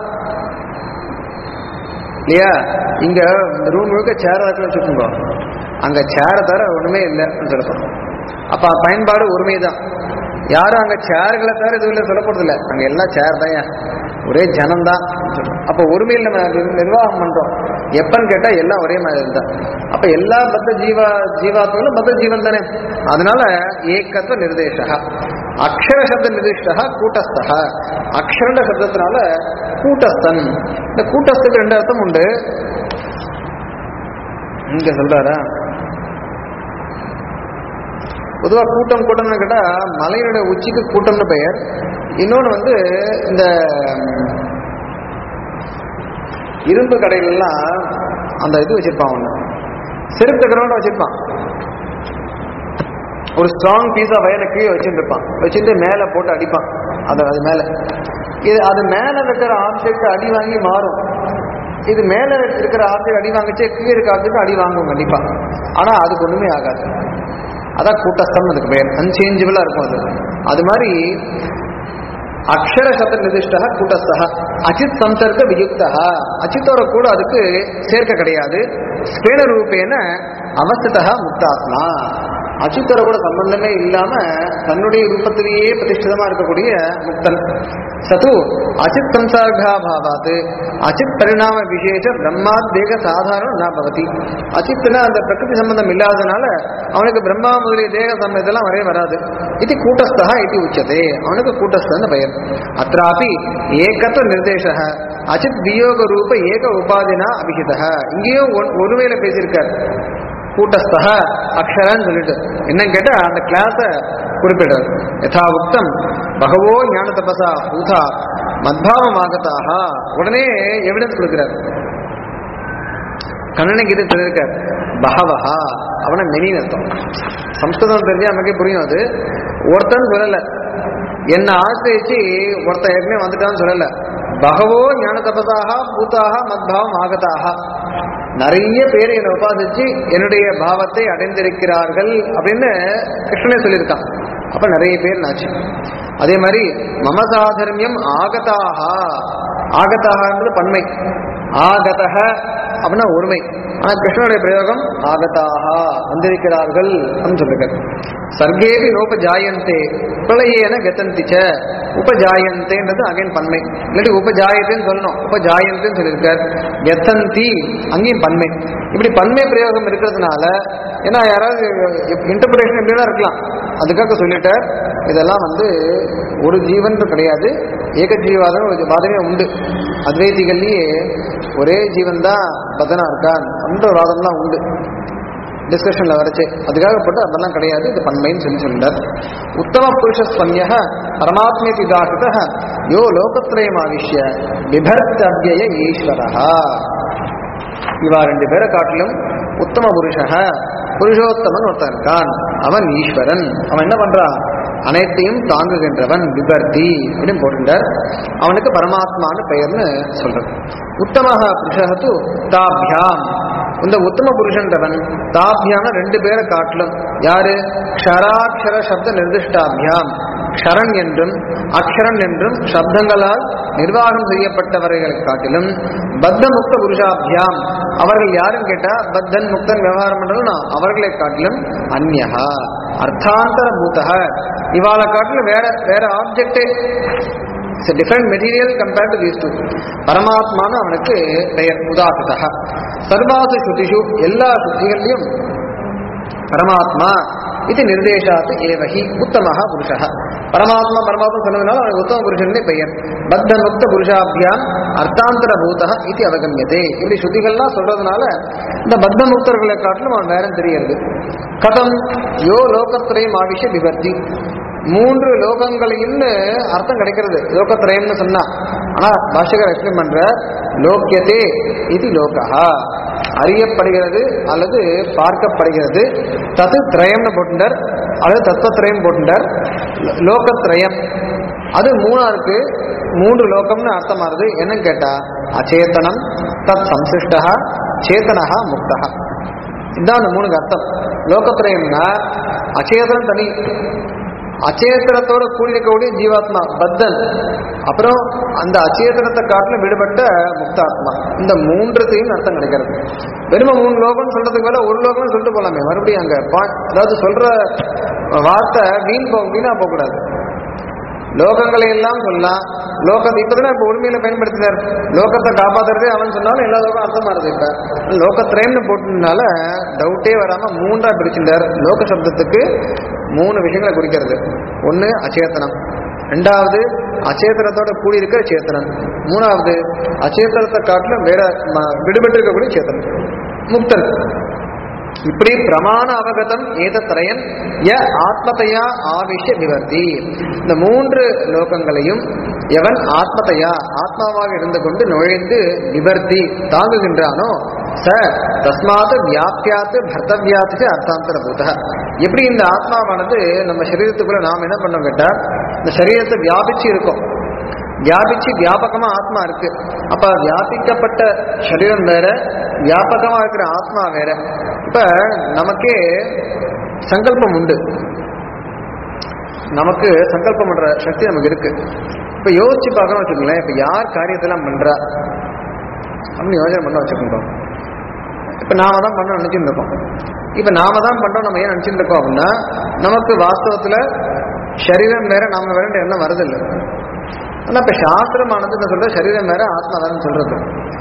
இல்லையா இங்க இந்த ரூம் முழுக்க சேர் இருக்குன்னு வச்சுக்கோங்க அங்க சேரை தவிர ஒண்ணுமே இல்லைன்னு சொல்லப்போம் அப்ப பயன்பாடு ஒருமை தான் யாரும் அங்க சேர்களை தவிர எதுவும் இல்லை சொல்லப்படுறது இல்லை அங்க எல்லாம் சேர் தான் ஒரே ஜனம் தான் அப்ப ஒருமையில் நம்ம நிர்- நிர்வாகம் பண்றோம் எப்பன்னு கேட்டா எல்லாம் ஒரே மாதிரி இருந்தா அப்ப எல்லா பத்த ஜீவா ஜீவாத்மகளும் பத்த ஜீவன் தானே அதனால ஏகத்துவ நிர்தேசா அக்ஷர சப்த நிர்திஷ்டா கூட்டஸ்தா அக்ஷரண்ட சப்தத்தினால கூட்டஸ்தன் இந்த கூட்டஸ்துக்கு ரெண்டு அர்த்தம் உண்டு இங்க சொல்றாரா பொதுவா கூட்டம் கூட்டம்னு கேட்டா மலையினுடைய உச்சிக்கு கூட்டம்னு பெயர் இன்னொன்று வந்து இந்த ம், இரும்பு கடையிலலாம் அந்த இது வச்சிருப்பான் ஒன்று செருப்பு தக்கிறவன் வச்சிருப்பான் ஒரு ஸ்ட்ராங் பீஸா வயலை கீழே வச்சுட்டு இருப்பான் வச்சுட்டு மேலே போட்டு அடிப்பான் அது அது மேலே இது அது மேலே வைக்கிற ஆப்ஜெக்ட் அடி வாங்கி மாறும் இது மேல இருக்கிற ஆற்றுக்கு அடி வாங்கிச்சே கீழே இருக்க ஆற்றுக்கு அடி வாங்கும் கண்டிப்பா ஆனா அதுக்கு ஒண்ணுமே ஆகாது அதான் கூட்டஸ்தம் அதுக்கு பேர் அன்சேஞ்சபிளா இருக்கும் அது அது மாதிரி அக்ஷர சப்த நிதிஷ்டா கூட்டஸ்தா அச்சித் சம்சர்க்க வியுக்தா அச்சித்தோட கூட அதுக்கு சேர்க்க கிடையாது ஸ்பேன ரூபேன அவஸ்திதா முக்தாத்மா அச்சித்தோட கூட சம்பந்தமே இல்லாம தன்னுடைய ரூபத்திலேயே பிரதிஷ்டிதமா இருக்கக்கூடிய முக்தன் சது அச்சித் சம்சர்கா பாவாத் அச்சித் பரிணாம விசேஷ பிரம்மாத்வேக சாதாரணம் ந பவதி அச்சித்னா அந்த பிரகிருதி சம்பந்தம் இல்லாதனால அவனுக்கு பிரம்மா முதலிய தேக சம்பந்தம் இதெல்லாம் வரவே வராது இது கூட்டஸ்தா இது உச்சதே அவனுக்கு கூட்டஸ்தன்னு பெயர் அत्रापि ஏகத்துவ நிர்தேச அச்சித் வியோக ரூப ஏக உபாதினா அபிஹித இங்கேயும் ஒன்- ஒருமையில பேசியிருக்கார் கூட்டஸ்தக அக்ஷரன்னு சொல்லிட்டு என்னன்னு கேட்டா அந்த கிளாஸ குறிப்பிடுறார் யதா உக்தம் பகவோ ஞான தபசா பூதா மத்பாவமாகத்தாக உடனே எவிடன்ஸ் கொடுக்கிறார் கண்ணனுக்கு இது சொல்லியிருக்கார் பகவஹா அவன மெனின்னு அர்த்தம் சம்ஸ்கிருதம் தெரிஞ்சா நமக்கே புரியும் அது ஒருத்தன் சொல்லல என்ன ஆசிரியிச்சு ஒருத்தன் ஏற்கனவே வந்துட்டான்னு சொல்லல பகவோ ஞான தபசாக பூதாக மத்பாவம் ஆகதாக நிறைய பேர் என்னை உபாசிச்சு என்னுடைய பாவத்தை அடைந்திருக்கிறார்கள் அப்படின்னு கிருஷ்ணனே சொல்லியிருக்கான் அப்ப நிறைய பேர் நாச்சு அதே மாதிரி மம சாதர்மியம் ஆகதாக ஆகதாகன்றது பன்மை ஆகதக அப்படின்னா ஒருமை ஆனா கிருஷ்ணனுடைய பிரயோகம் ஆகதாக வந்திருக்கிறார்கள் அப்படின்னு சொல்லிருக்காரு சர்க்கேபி நோபஜாயந்தே பிரளயேன கதந்தி ச உபஜாயந்தேன்றது அகைன் பன்மை இல்லாட்டி உபஜாயத்தேன்னு சொல்லணும் உபஜாயந்தேன்னு சொல்லியிருக்கார் கதந்தி அங்கேயும் பன்மை இப்படி பன்மை பிரயோகம் இருக்கிறதுனால ஏன்னா யாராவது இன்டர்பிரேஷன் எப்படின்னா இருக்கலாம் அதுக்காக சொல்லிட்டார் இதெல்லாம் வந்து ஒரு ஜீவன் கிடையாது ஏக ஜீவாதம் ஒரு வாதமே உண்டு அத்வைதிகள்லயே ஒரே ஜீவன் தான் பதனா இருக்கான் அந்த ஒரு வாதம் தான் உண்டு டிஸ்கஷன்ல வரைச்சு அதுக்காக போட்டு அதெல்லாம் கிடையாது இது பன்மைன்னு சொல்லி சொல்லிட்டார் உத்தம புருஷ ஸ்வன்ய பரமாத்மேதி தாசித யோ லோகத்ரயம் ஆவிஷ்ய விபர்த்தவ்யய ஈஸ்வரஹா இவா ரெண்டு பேரை காட்டிலும் உத்தம புருஷக புருஷோத்தமன் ஒருத்தன் இருக்கான் அவன் ஈஸ்வரன் அவன் என்ன பண்றான் அனைத்தையும் தாங்குகின்றவன் விபர்த்தி அப்படின்னு போட்டுட்டார் அவனுக்கு பரமாத்மான்னு பெயர்னு சொல்றது உத்தமஹ புருஷத்து தாபியாம் இந்த உத்தம புருஷன்றவன் தாபியான ரெண்டு பேரை காட்டிலும் யாரு க்ஷராட்சர சப்த நிர்திஷ்டாபியாம் க்ஷரன் என்றும் அக்ஷரன் என்றும் சப்தங்களால் நிர்வாகம் செய்யப்பட்டவர்களை காட்டிலும் பத்த முக்த புருஷாபியாம் அவர்கள் யாரும் கேட்டா பத்தன் முக்தன் விவகாரம் பண்றதும் அவர்களை காட்டிலும் அந்யஹா அர்த்தாந்தர பூதக இவாளை காட்டிலும் வேற வேற ஆப்ஜெக்டே it's different material compared to these two பரமாத்மான்னு அவனுக்கு பெயர் உதாசிதா சர்வாசு ஸ்ருதிஷு எல்லா ஸ்ருதிகள்லையும் பரமாத்மா இது நிர்தேசாத் ஏவஹி உத்தமஹ புருஷः பரமாத்மா பரமாத்மா சொன்னதுனால அவனுக்கு உத்தம புருஷன் பெயர் பத்த முக்த புருஷாபியாம் அர்த்தாந்தர பூதः இது அவகமியதே இப்படி ஸ்ருதிகள்லாம் சொல்றதுனால இந்த பத்த முக்தர்களை காட்டிலும் அவன் வேற தெரிகிறது கதம் யோ லோகத்திரையும் ஆவிஷ விபர்த்தி மூன்று லோகங்களையும் அர்த்தம் கிடைக்கிறது லோகத்திரயம்னு சொன்னா ஆனா பாஷகர் எக்ஸ்பிளைன் பண்ற லோக்கியதே இது லோகா அறியப்படுகிறது அல்லது பார்க்கப்படுகிறது தது திரயம்னு போட்டுட்டார் அல்லது தத்துவத்திரயம் போட்டுட்டார் லோகத்திரயம் அது மூணா இருக்கு மூன்று லோகம்னு அர்த்தமாகுது என்னன்னு கேட்டா அச்சேதனம் தத் சம்சிஷ்டா சேத்தனஹா முக்தா இதுதான் அந்த மூணுக்கு அர்த்தம் லோகத்திரயம்னா அச்சேதனம் தனி அச்சேதனத்தோட கூடியிருக்கக்கூடிய ஜீவாத்மா பத்தன் அப்புறம் அந்த அச்சேதனத்தை காட்டிலும் விடுபட்ட முக்தாத்மா இந்த மூன்றுத்தையும் அர்த்தம் கிடைக்கிறது வெறும மூணு லோகம்னு சொல்றதுக்கு மேல ஒரு லோகம்னு சொல்லிட்டு போலாமே மறுபடியும் அங்க பா- அதாவது சொல்ற வார்த்தை வீண் போ வீணா போகக்கூடாது லோகங்களை எல்லாம் சொல்லலாம் லோகத்தை இப்பதான் இப்ப உண்மையில பயன்படுத்தினார் லோகத்தை காப்பாத்துறதே அவன் சொன்னாலும் எல்லா லோகம் அர்த்தமா இருக்கு இப்ப லோகத்திரயம்னு போட்டதுனால டவுட்டே வராம மூன்றா பிரிச்சுட்டார் லோக சப்தத்துக்கு மூணு விஷயங்களை குறிக்கிறது ஒண்ணு அச்சேதனம் ரெண்டாவது அச்சேதனத்தோட கூடியிருக்கிற சேத்தனம் மூணாவது அச்சேதனத்தை காட்டிலும் வேற ம- விடுபட்டு இருக்கக்கூடிய சேத்தனம் முக்தன் இப்படி பிரமாண அவகதம் ஏதத்திரயன் ய ஆத்மதையா ஆவிஷ்ய நிவர்த்தி இந்த மூன்று லோகங்களையும் எவன் ஆத்மதையா ஆத்மாவாக இருந்து கொண்டு நுழைந்து நிவர்த்தி தாங்குகின்றானோ ச தஸ்மாத் வியாபியாத்து பர்த்தவியாத்து அர்த்தாந்தர பூத எப்படி இந்த ஆத்மாவானது நம்ம சரீரத்துக்குள்ள நாம் என்ன பண்ணோம் கேட்டா இந்த சரீரத்தை வியாபிச்சு இருக்கோம் வியாபிச்சு வியாபகமா ஆத்மா இருக்கு அப்ப வியாபிக்கப்பட்ட சரீரம் வேற வியாபகமா இருக்கிற ஆத்மா வேற இப்ப நமக்கே சங்கல்பம் உண்டு நமக்கு சங்கல்பம் பண்ற சக்தி நமக்கு இருக்கு இப்ப யோசிச்சு பார்க்கணும் வச்சுக்கோங்களேன் இப்ப யார் காரியத்தெல்லாம் பண்றா அப்படின்னு யோசனை பண்ண வச்சுக்கோங்க இப்ப நாம தான் பண்ண நினைச்சுட்டு இருக்கோம் இப்ப நாம தான் பண்றோம் நம்ம ஏன் நினைச்சுட்டு இருக்கோம் அப்படின்னா நமக்கு வாஸ்தவத்துல சரீரம் வேற நாம வேற எண்ணம் வருதில்லை ஆனா இப்ப சாஸ்திரமானது என்ன சொல்ற சரீரம் வேற ஆத்மா வேறன்னு சொல்றது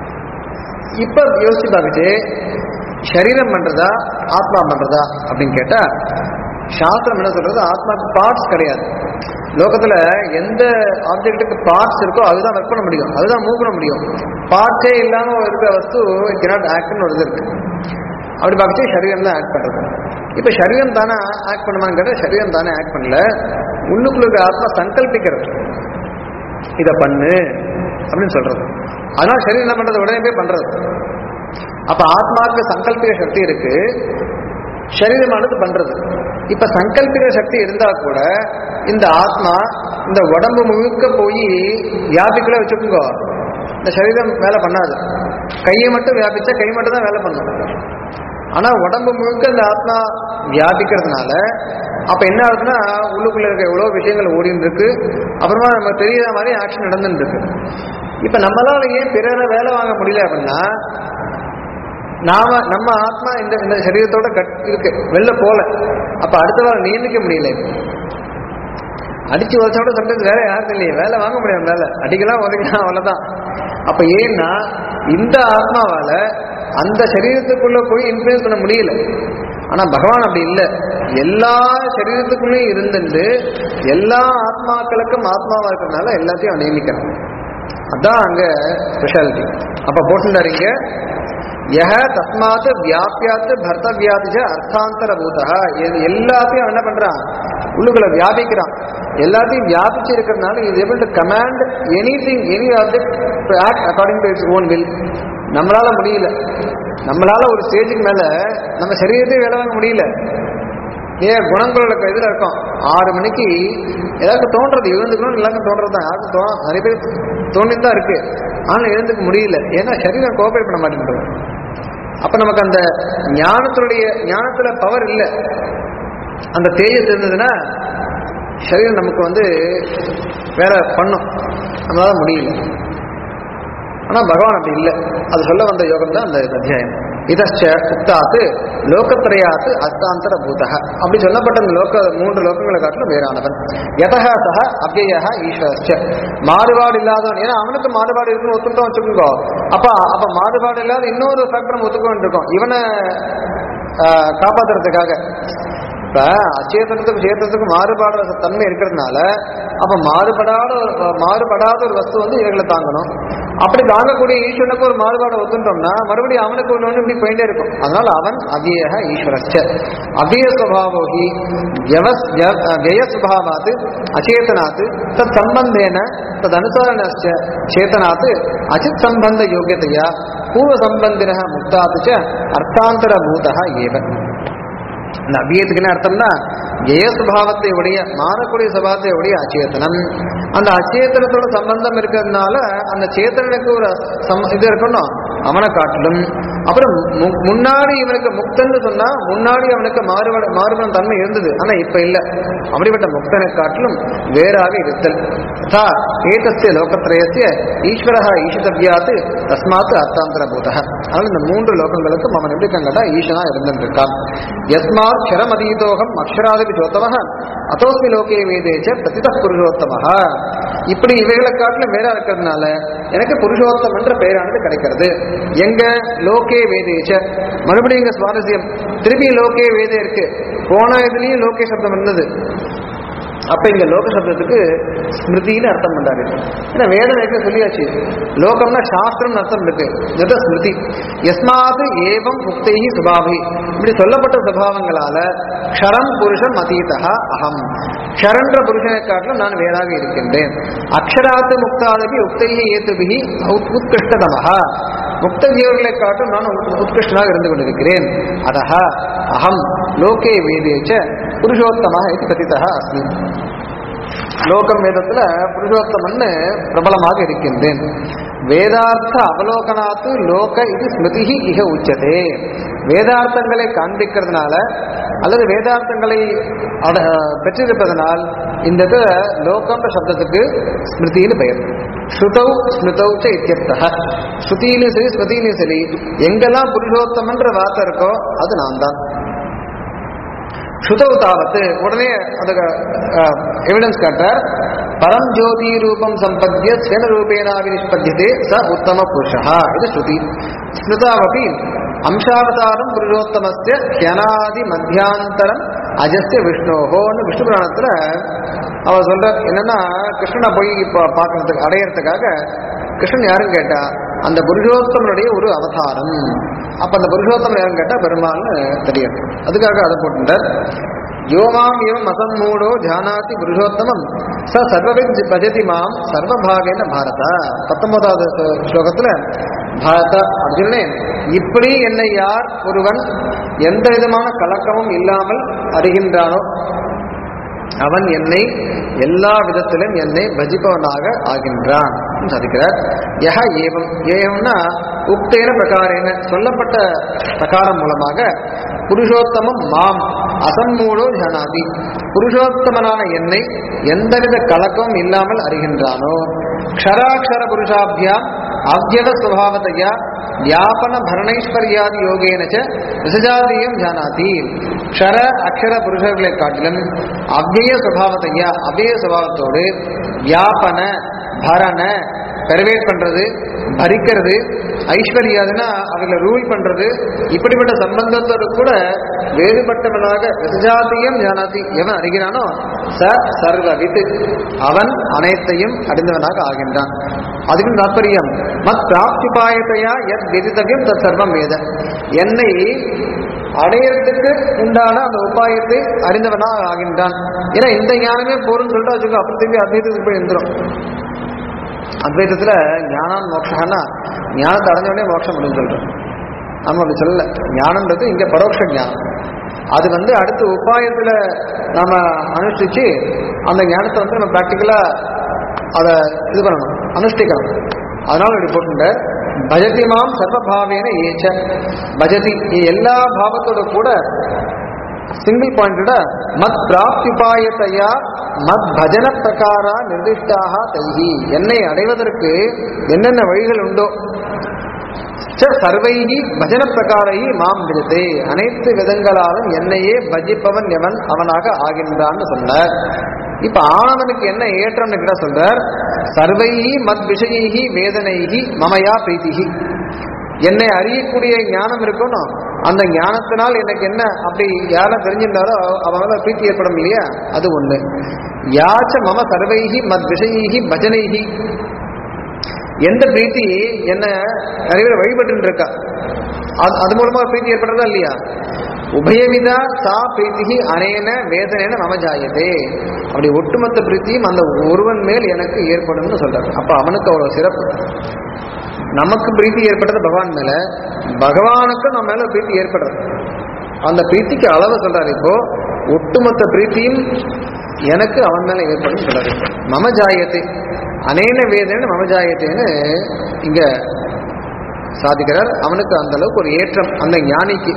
இப்ப யோசிச்சு பார்த்துட்டு சரீரம் பண்றதா ஆத்மா பண்றதா அப்படின்னு கேட்டா சாஸ்திரம் என்ன சொல்றது ஆத்மாக்கு பார்ட்ஸ் கிடையாது லோகத்துல எந்த ஆப்ஜெக்ட்டுக்கு பார்ட்ஸ் இருக்கோ அதுதான் ஒர்க் பண்ண முடியும் அதுதான் மூவ் பண்ண முடியும் பார்ட்ஸே இல்லாம இருக்கிற வஸ்து கிராட் ஆக்ட்னு ஒரு இது இருக்கு அப்படி பார்த்து சரீரம் தான் ஆக்ட் பண்றது இப்ப சரீரம் தானே ஆக்ட் பண்ணுமான்னு கேட்டா சரீரம் தானே ஆக்ட் பண்ணல உள்ளுக்குள்ள இருக்க ஆத்மா சங்கல்பிக்கிறது இத பண்ணு அப்படின்னு சொல்றது அதனால சரீரம் என்ன பண்றது உடனே போய் பண்றது அப்ப ஆத்மாவுக்கு சங்கல்பிக்க சக்தி இருக்கு சரீரமானது பண்றது இப்ப சங்கல்பிக்க சக்தி இருந்தா கூட இந்த ஆத்மா இந்த உடம்பு முழுக்க போய் வியாபிக்கல வச்சுக்கோங்க இந்த சரீரம் வேலை பண்ணாது கையை மட்டும் வியாபிச்சா கை மட்டும் தான் வேலை பண்ணும் ஆனா உடம்பு முழுக்க இந்த ஆத்மா வியாபிக்கிறதுனால அப்ப என்ன ஆகுதுன்னா உள்ளுக்குள்ள இருக்க எவ்வளவு விஷயங்கள் ஓடின்னு இருக்கு அப்புறமா நம்ம தெரியாத மாதிரி ஆக்ஷன் நடந்துட்டு இருக்கு இப்ப நம்மளால ஏன் பிறரை வேலை வாங்க முடியல அப்படின்னா நாம நம்ம ஆத்மா இந்த இந்த சரீரத்தோட கட் இருக்கு வெளில போல அப்ப அடுத்த வாரம் நியமிக்க முடியல அடிச்சு வச்சோட சம்டைம்ஸ் வேலை யாருக்கும் இல்லையே வேலை வாங்க முடியாது வேலை அடிக்கலாம் உதைக்கலாம் அவ்வளவுதான் அப்ப ஏன்னா இந்த ஆத்மாவால அந்த சரீரத்துக்குள்ள போய் இன்ஃபுளுஸ் பண்ண முடியல ஆனா பகவான் அப்படி இல்லை எல்லா சரீரத்துக்குள்ளேயும் இருந்துட்டு எல்லா ஆத்மாக்களுக்கும் ஆத்மாவா இருக்கிறதுனால எல்லாத்தையும் அவன் நியமிக்கிறான் அதான் அங்க ஸ்பெஷாலிட்டி அப்ப போட்டுட்டாருங்க யஹ தஸ்மாத் வியாபியாத்து பர்த்தவியாதிஜ அர்த்தாந்தர பூதா இது எல்லாத்தையும் அவன் என்ன பண்றான் உள்ளுக்குள்ள வியாபிக்கிறான் எல்லாத்தையும் வியாபிச்சு இருக்கிறதுனால இது able to command anything any object to act according to its own will நம்மளால முடியல நம்மளால ஒரு ஸ்டேஜுக்கு மேல நம்ம சரீரத்தையும் வேலை வாங்க முடியல ஏன் குணங்களுக்கு இதில் இருக்கும் ஆறு மணிக்கு ஏதாவது தோன்றது எழுந்துக்கணும் எல்லாருக்கும் தோன்றது தான் யாருக்கும் தோ நிறைய பேர் தோண்டிட்டு தான் இருக்கு ஆனால் எழுந்துக்க முடியல ஏன்னா சரீரம் கோஆபரேட் பண்ண மாட்டேங்கிறது அப்ப நமக்கு அந்த ஞானத்தினுடைய ஞானத்துல பவர் இல்லை அந்த தேஜஸ் இருந்ததுன்னா சரீரம் நமக்கு வந்து வேலை பண்ணும் நம்மளால முடியல ஆனா பகவான் அப்படி இல்லை அது சொல்ல வந்த யோகம் தான் அந்த அத்தியாயம் இதச்ச உக்தாத்து லோகத்திரையாத்து அஸ்தாந்தர பூதக அப்படி சொல்லப்பட்ட இந்த லோக மூன்று லோகங்களை காட்டிலும் வேறானவன் யதக சக அவ்யய ஈஸ்வரஸ்ச மாறுபாடு இல்லாதவன் ஏன்னா அவனுக்கு மாறுபாடு இருக்குன்னு ஒத்துட்டோம் வச்சுக்கோங்க அப்ப அப்ப மாறுபாடு இல்லாத இன்னொரு ஃபேக்டர் நம்ம ஒத்துக்க வேண்டியிருக்கோம் இவனை ஆஹ், காப்பாத்துறதுக்காக இப்ப அச்சேதனத்துக்கும் சேத்தனத்துக்கும் மாறுபாடுற தன்மை இருக்கிறதுனால அப்ப மாறுபடாத ஒரு மாறுபடாத ஒரு வஸ்து வந்து இவர்களை தாங்கணும் அப்படி தாங்கக்கூடிய ஈஸ்வரனுக்கு ஒரு மாறுபாடை ஒத்துட்டோம்னா மறுபடியும் அவனுக்கு ஒன்று ஒன்று இப்படி போயிட்டே இருக்கும் அதனால அவன் அவ்வியக ஈஸ்வரச்ச அவ்விய சுபாவோகி விய சுபாவாத் அச்சேதனாத் தத் சம்பந்தேன தத் அனுசரணச்ச சேத்தனாத் அச்சித் சம்பந்த யோகியதையா பூர்வ சம்பந்தின முக்தாத் ச அர்த்தாந்தர பூதா ஏவ இந்த அபியத்துக்கு என்ன அர்த்தம்னா ஜெய சுபாவத்தை உடைய மாறக்கூடிய சுபாவத்தை உடைய அச்சேதனம் அந்த அச்சேதனத்தோட சம்பந்தம் இருக்கிறதுனால அந்த சேத்தனனுக்கு ஒரு சம் இது இருக்கணும் அவனை காட்டிலும் அப்புறம் மு- முன்னாடி இவனுக்கு முக்தன்னு சொன்னா முன்னாடி அவனுக்கு மாறுபட மாறுபடும் தன்மை இருந்தது ஆனா இப்ப இல்ல அப்படிப்பட்ட முக்தனை காட்டிலும் வேறாக இருத்தல் ததா ஏதஸ்ய லோகத்ரயஸ்ய ஈஸ்வரः ஈஷிதவ்யாத் தஸ்மாத் அர்த்தாந்தர பூதः அதனால இந்த மூன்று லோகங்களுக்கும் அவன் எப்படி கங்கடா ஈசனா இருந்திருக்கான் யஸ்மாத் க்ஷரமதீதோகம் அக்ஷராதிபி ஜோத்தமः அதோஸ்மி லோகே வேதேச்ச பிரதித புருஷோத்தமः இப்படி இவைகளை காட்டிலும் வேற இருக்கிறதுனால எனக்கு புருஷோத்தம் என்ற பெயரானது கிடைக்கிறது எங்க லோகே வேதேச்ச மறுபடியும் இங்க சுவாரஸ்யம் திருப்பி லோகே வேதே இருக்கு போன இதுலயும் லோகே சப்தம் இருந்தது அப்ப இங்க லோக சப்தத்துக்கு ஸ்மிருதின்னு அர்த்தம் பண்றாரு ஏன்னா வேதம் இருக்க சொல்லியாச்சு லோகம்னா சாஸ்திரம்னு அர்த்தம் இருக்கு இது ஸ்மிருதி எஸ்மாது ஏவம் முக்தைஹி சுபாவி இப்படி சொல்லப்பட்ட சுபாவங்களால க்ஷரம் புருஷம் அதீதா அகம் க்ஷரன்ற புருஷனை காட்டிலும் நான் வேறாக இருக்கின்றேன் அக்ஷராத்து முக்தாதபி உக்தைஹி ஏத்துபிகி உத்- உத்கிருஷ்டதமஹ முக்த ஜீவர்களை காட்டும் நான் உத்- உத்கிருஷ்டனாக இருந்து கொண்டிருக்கிறேன் அதஹ அகம் லோகே வேதேச்ச புருஷோத்தமः இது கதிதः அஸ்மி லோகம் வேதத்துல புருஷோத்தமன்னு பிரபலமாக இருக்கின்றேன் வேதார்த்த அவலோகனாத்து லோக இது ஸ்மிருதி இக உச்சதே வேதார்த்தங்களை காண்பிக்கிறதுனால அல்லது வேதார்த்தங்களை அட- பெற்றிருப்பதனால் இந்த இடத்துல லோகம்ன்ற சப்தத்துக்கு ஸ்மிருதின்னு பெயர் ஸ்ருதௌ ஸ்மிருதௌ ச இத்தியர்த்தः ஸ்ருதியிலும் சரி ஸ்மிருதியிலும் சரி எங்கெல்லாம் புருஷோத்தமன்ற வார்த்தை இருக்கோ அது நான் தான் ஸ்ருதௌ தாவத்து உடனே அதுக்கு எவிடன்ஸ் காட்டார் பரம் ஜோதி ரூபம் சம்பத்திய ஸ்வேன ரூபேனாவினிஷ்பத்தியதே ச உத்தம புருஷா இது ஸ்ருதி ஸ்மிருதாவபி அம்சாவதாரம் புருஷோத்தமஸ்ய ஹியனாதி மத்தியாந்தரம் அஜஸ்ய விஷ்ணோஹோன்னு விஷ்ணு புராணத்துல அவர் சொல்ற என்னன்னா கிருஷ்ணனை போய் இப்போ பார்க்கறதுக்கு அடையறதுக்காக கிருஷ்ணன் யாருன்னு கேட்டா அந்த புருஷோத்தமனுடைய ஒரு அவதாரம் அப்ப அந்த புருஷோத்தமன் யாருன்னு கேட்டா பெருமாள்னு தெரியும் அதுக்காக அதை போட்டுட்டார் யோமாம் இவம் அசம்மூடோ ஜானாதி புருஷோத்தமம் ச சர்வவித் பஜதி மாம் சர்வபாகேன பாரத பத்தொன்பதாவது ஸ்லோ- ஸ்லோகத்துல பாரத அர்ஜுனனே இப்படி என்னை யார் ஒருவன் எந்த விதமான கலக்கமும் இல்லாமல் அறிகின்றானோ அவன் என்னை எல்லா விதத்திலும் என்னை பஜிப்பவனாக ஆகின்றான் என்று சாதிக்கிறார் யஹ ஏவம் ஏவம்னா உக்தேன பிரகாரேன சொல்லப்பட்ட பிரகாரம் மூலமாக புருஷோத்தமம் மாம் அசம்மூடோ ஜானாதி புருஷோத்தமனான என்னை எந்தவித கலக்கமும் இல்லாமல் அறிகின்றானோ க்ஷராட்சர புருஷாபியாம் அவ்யவ சுவாவதையா வியாபன பரணைஸ்வர்யாதி யோகேன ச விசஜாதியம் ஜானாதி க்ஷர அக்ஷர புருஷர்களை காட்டிலும் அவ்யய சுபாவத்தையா அவ்யய சுபாவத்தோடு வியாபன பரண பெர்வேட் பண்றது பரிக்கிறது ஐஸ்வர்யாதுன்னா அவங்களை ரூல் பண்றது இப்படிப்பட்ட சம்பந்தத்தோடு கூட வேறுபட்டவனாக விசஜாத்தியம் ஜானாதி எவன் அறிகிறானோ ச சர்வவித் அவன் அனைத்தையும் அறிந்தவனாக ஆகின்றான் அதுக்கு தாற்பயம் மத் பிராப்திபாயத்தையா எத் வெதித்தவியம் தத் சர்வம் வேத என்னை அடையறதுக்கு உண்டான அந்த உபாயத்தை அறிந்தவனாக ஆகின்றான் ஏன்னா இந்த ஞானமே போருன்னு சொல்லிட்டு வச்சுக்கோ அப்புறம் திரும்பி அத்வைதத்துக்கு போய் எழுந்துரும் அத்வைதத்துல ஞானம் மோட்சம்னா ஞானத்தை அடைஞ்ச உடனே மோட்சம் அப்படின்னு சொல்றோம் நம்ம அப்படி சொல்லல ஞானம்ன்றது இங்க பரோட்ச ஞானம் அது வந்து அடுத்த உபாயத்துல நாம அனுஷ்டிச்சு அந்த ஞானத்தை வந்து நம்ம ப்ராக்டிக்கலா அதை இது பண்ணணும் அனுஷ்டிக்கணும் அதனால இப்படி போட்டுட்ட பஜதி மாம் சர்வபாவேன ஏச்ச பஜதி நீ எல்லா பாவத்தோட கூட சிங்கிள் பாயிண்டட மத் பிராப்திபாயத்தையா மத் பஜன பிரகாரா நிர்திஷ்டாக தைஹி என்னை அடைவதற்கு என்னென்ன வழிகள் உண்டோ ச சர்வைகி பஜன பிரகாரை மாம் விஜதே அனைத்து விதங்களாலும் என்னையே பஜிப்பவன் எவன் அவனாக ஆகின்றான்னு சொன்னார் இப்ப ஆனவனுக்கு என்ன ஏற்றம்னு கிட்ட சொல்றார் சர்வைகி மத் விஷயி வேதனைகி மமயா பிரீத்திகி என்னை அறியக்கூடிய ஞானம் இருக்கணும் அந்த ஞானத்தினால் எனக்கு என்ன அப்படி யாரெல்லாம் தெரிஞ்சிருந்தாரோ அவனால பிரீத்தி ஏற்படும் இல்லையா அது ஒண்ணு யாச்ச மம சர்வைகி மத் விஷயி பஜனைகி எந்த பிரீத்தி என்ன நிறைய பேர் வழிபட்டு இருக்கா அது அது மூலமா பிரீத்தி ஏற்படுறதா இல்லையா உபயவிதா சா பிரீத்திகி அனேன வேதனேன மமஜாயதே அப்படி ஒட்டுமொத்த பிரீத்தியும் அந்த ஒருவன் மேல் எனக்கு ஏற்படும்னு சொல்றாரு அப்ப அவனுக்கு அவ்வளவு சிறப்பு நமக்கு பிரீத்தி ஏற்படுறது பகவான் மேல பகவானுக்கு நம்ம மேல பிரீத்தி ஏற்படுறது அந்த பிரீத்திக்கு அளவு சொல்றாரு இப்போ ஒட்டுமொத்த பிரீத்தியும் எனக்கு அவன் மேல ஏற்படும் சொல்றாரு மம ஜாயத்தை அனேன வேதனை மம ஜாயத்தைன்னு இங்க சாதிக்கிறார் அவனுக்கு அந்த அளவுக்கு ஒரு ஏற்றம் அந்த ஞானிக்கு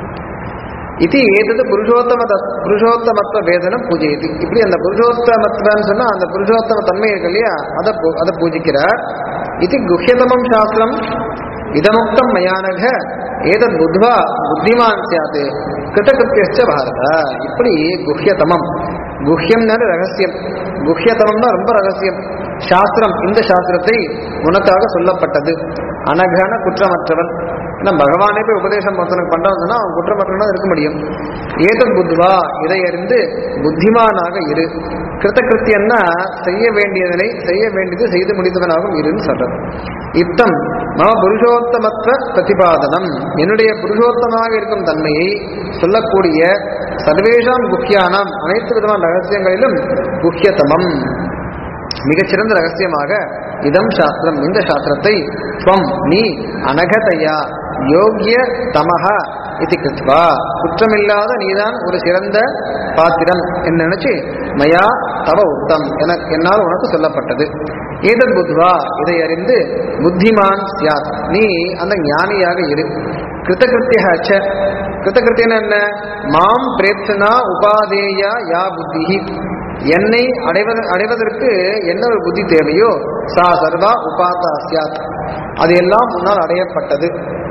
இது ஏதது புருஷோத்தம தத்- புருஷோத்தமத்துவ வேதனம் பூஜையது இப்படி அந்த புருஷோத்தமத்துவன்னு சொன்னா அந்த புருஷோத்தம தன்மை இருக்கு இல்லையா அதை பூ- அதை பூஜிக்கிறார் இது குஹ்யதமம் சாஸ்திரம் இதமுக்தம் மயானக ஏதத் புத்வா புத்திமான் சியாத் கிருத்தகிருத்தியச்ச பாரத இப்படி குஹ்யதமம் குஹ்யம்னால ரகசியம் குஹ்யதமம்னா ரொம்ப ரகசியம் சாஸ்திரம் இந்த சாஸ்திரத்தை உனக்காக சொல்லப்பட்டது அனகன குற்றமற்றவன் ஏன்னா பகவானே போய் உபதேசம் ஒருத்தனுக்கு பண்றாங்கன்னா அவன் குற்றமற்றவனா இருக்க முடியும் ஏதன் புத்வா இதை அறிந்து புத்திமானாக இரு கிருத்தகிருத்தியன்னா செய்ய வேண்டியதனை செய்ய வேண்டியது செய்து முடித்தவனாகவும் இருன்னு சொல்றது இத்தம் மம புருஷோத்தமத்துவ பிரதிபாதனம் என்னுடைய புருஷோத்தமாக இருக்கும் தன்மையை சொல்லக்கூடிய சர்வேஷாம் குக்கியானாம் அனைத்து விதமான ரகசியங்களிலும் குக்கியதமம் மிகச்சிறந்த ரகசியமாக இதம் சாஸ்திரம் இந்த சாஸ்திரத்தை ஸ்வம் நீ அனகதையா யோக்கிய தமக இது கிருத்வா குற்றமில்லாத நீதான் ஒரு சிறந்த பாத்திரம் என்று நினைச்சு மயா தவ உத்தம் என என்னால் உனக்கு சொல்லப்பட்டது ஏதன் புத்வா இதை அறிந்து புத்திமான் சியாத் நீ அந்த ஞானியாக இரு கிருத்தகிருத்தியாச்ச கிருத்தகிருத்தியன என்ன மாம் பிரேப்சனா உபாதேயா யா புத்திஹி என்னை அடைவத அடைவதற்கு என்ன ஒரு புத்தி தேவையோ சா சர்வா உபாதா சியாத் அது எல்லாம் முன்னால் அடையப்பட்டது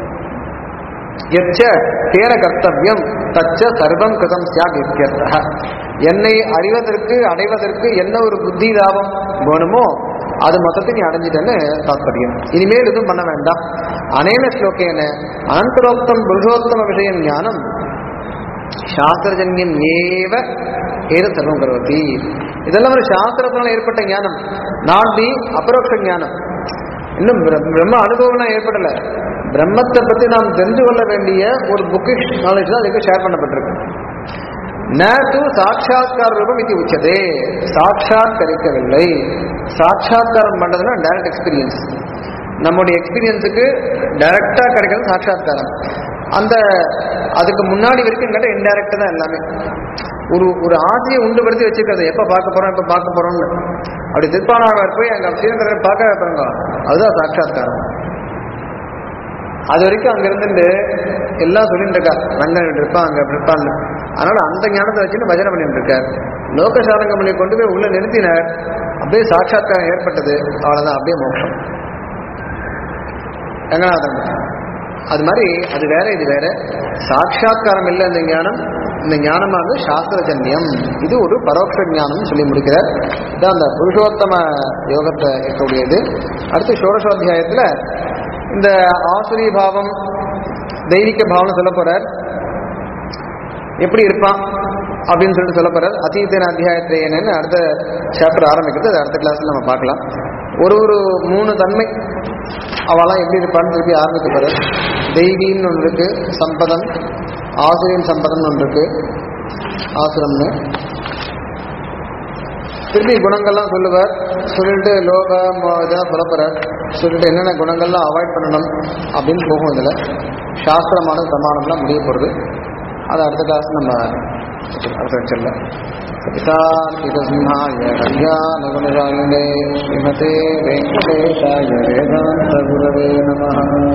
எச்ச தேன கர்த்தவியம் தச்ச சர்வம் கிருதம் சியாத் இத்தியர்த்தः என்னை அறிவதற்கு அடைவதற்கு என்ன ஒரு புத்தி லாபம் வேணுமோ அது மொத்தத்தை நீ அடைஞ்சிட்டேன்னு தாத்பரியம் இனிமேல் எதுவும் பண்ண வேண்டாம் அனேன ஸ்லோகேன அனந்தரோக்தம் புருஷோத்தம விஷயம் ஞானம் சாஸ்திரஜன்யம் ஏவ ஏத சர்வம் கரோதி இதெல்லாம் ஒரு சாஸ்திரத்தினால ஏற்பட்ட ஞானம் நாட் தி அபரோக்ஷ ஞானம் இன்னும் பிர- பிரம்ம அனுபவம்லாம் ஏற்படல பிரம்மத்தை பத்தி நாம் தெரிந்து கொள்ள வேண்டிய ஒரு புக்கிஷ் நாலேஜ் தான் அதுக்கு ஷேர் பண்ணப்பட்டிருக்கு ந து சாட்சாத்கார ரூபம் இது உச்சதே சாட்சாத்கரிக்கவில்லை சாட்சாத்காரம் பண்றதுன்னா டைரக்ட் எக்ஸ்பீரியன்ஸ் நம்முடைய எக்ஸ்பீரியன்ஸுக்கு டைரக்டா கிடைக்கிறது சாட்சாத்காரம் அந்த அதுக்கு முன்னாடி வரைக்கும் கேட்டால் இன்டைரக்ட் தான் எல்லாமே ஒரு ஒரு ஆசையை உண்டுபடுத்தி வச்சிருக்கிறது எப்ப பார்க்க போறோம் எப்ப பார்க்க போறோம்னு அப்படி திருப்பானாவர் போய் அங்க ஸ்ரீரங்கரை பார்க்க வைப்பாங்க அதுதான் சாட்சாத்காரம் அது வரைக்கும் அங்க இருந்துட்டு எல்லாம் சொல்லிட்டு இருக்கா ரங்கன் இப்படி இருப்பான் அங்க இப்படி இருப்பான்னு அதனால அந்த ஞானத்தை வச்சுட்டு பஜனை பண்ணிட்டு இருக்கார் லோகசாரங்கமணியை கொண்டு போய் உள்ள நிறுத்தினார் அப்படியே சாட்சாத்காரம் ஏற்பட்டது அவ்வளவுதான் அப்படியே மோட்சம் ரங்கநாதன் அது மாதிரி அது வேற இது வேற சாட்சாத்காரம் இல்லை இந்த ஞானம் இந்த ஞானமானது சாஸ்திரஜன்யம் இது ஒரு பரோட்ச ஞானம் சொல்லி முடிக்கிறார் இதான் அந்த புருஷோத்தம யோகத்தை இருக்கக்கூடியது அடுத்து ஷோடசோத்தியாயத்துல இந்த ஆசுரி பாவம் தெய்வீக பாவம் சொல்ல போறார் எப்படி இருப்பான் அப்படின்னு சொல்லிட்டு சொல்ல போறார் அத்தீத்தன அத்தியாயத்தை என்னன்னு அடுத்த சாப்டர் ஆரம்பிக்கிறது அது அடுத்த கிளாஸ்ல நம்ம பார்க்கலாம் ஒரு ஒரு மூணு தன்மை அவெல்லாம் எப்படி இருப்பான்னு திருப்பி ஆரம்பிக்க போறார் தெய்வீன்னு ஒன்று இருக்கு சம்பதம் ஆசிரியன் சம்பதம்னு ஒன்று இருக்கு ஆசிரம்னு திருப்பி குணங்கள்லாம் சொல்லுவார் சொல்லிட்டு லோக இதாக சொல்ல போறார் சொல்லிட்டு என்னென்ன குணங்கள்லாம் அவாய்ட் பண்ணணும் அப்படின்னு போகும் இதில் சாஸ்திரமான பிரமாணம்லாம் முடிய போகிறது அது அடுத்த கிளாஸ் நம்ம அடுத்த லெக்சரில் पितार्पितसिंहाय कल्याणगुणशालिने श्रीमते वेङ्कटेशाय वेदान्तगुरवे नमः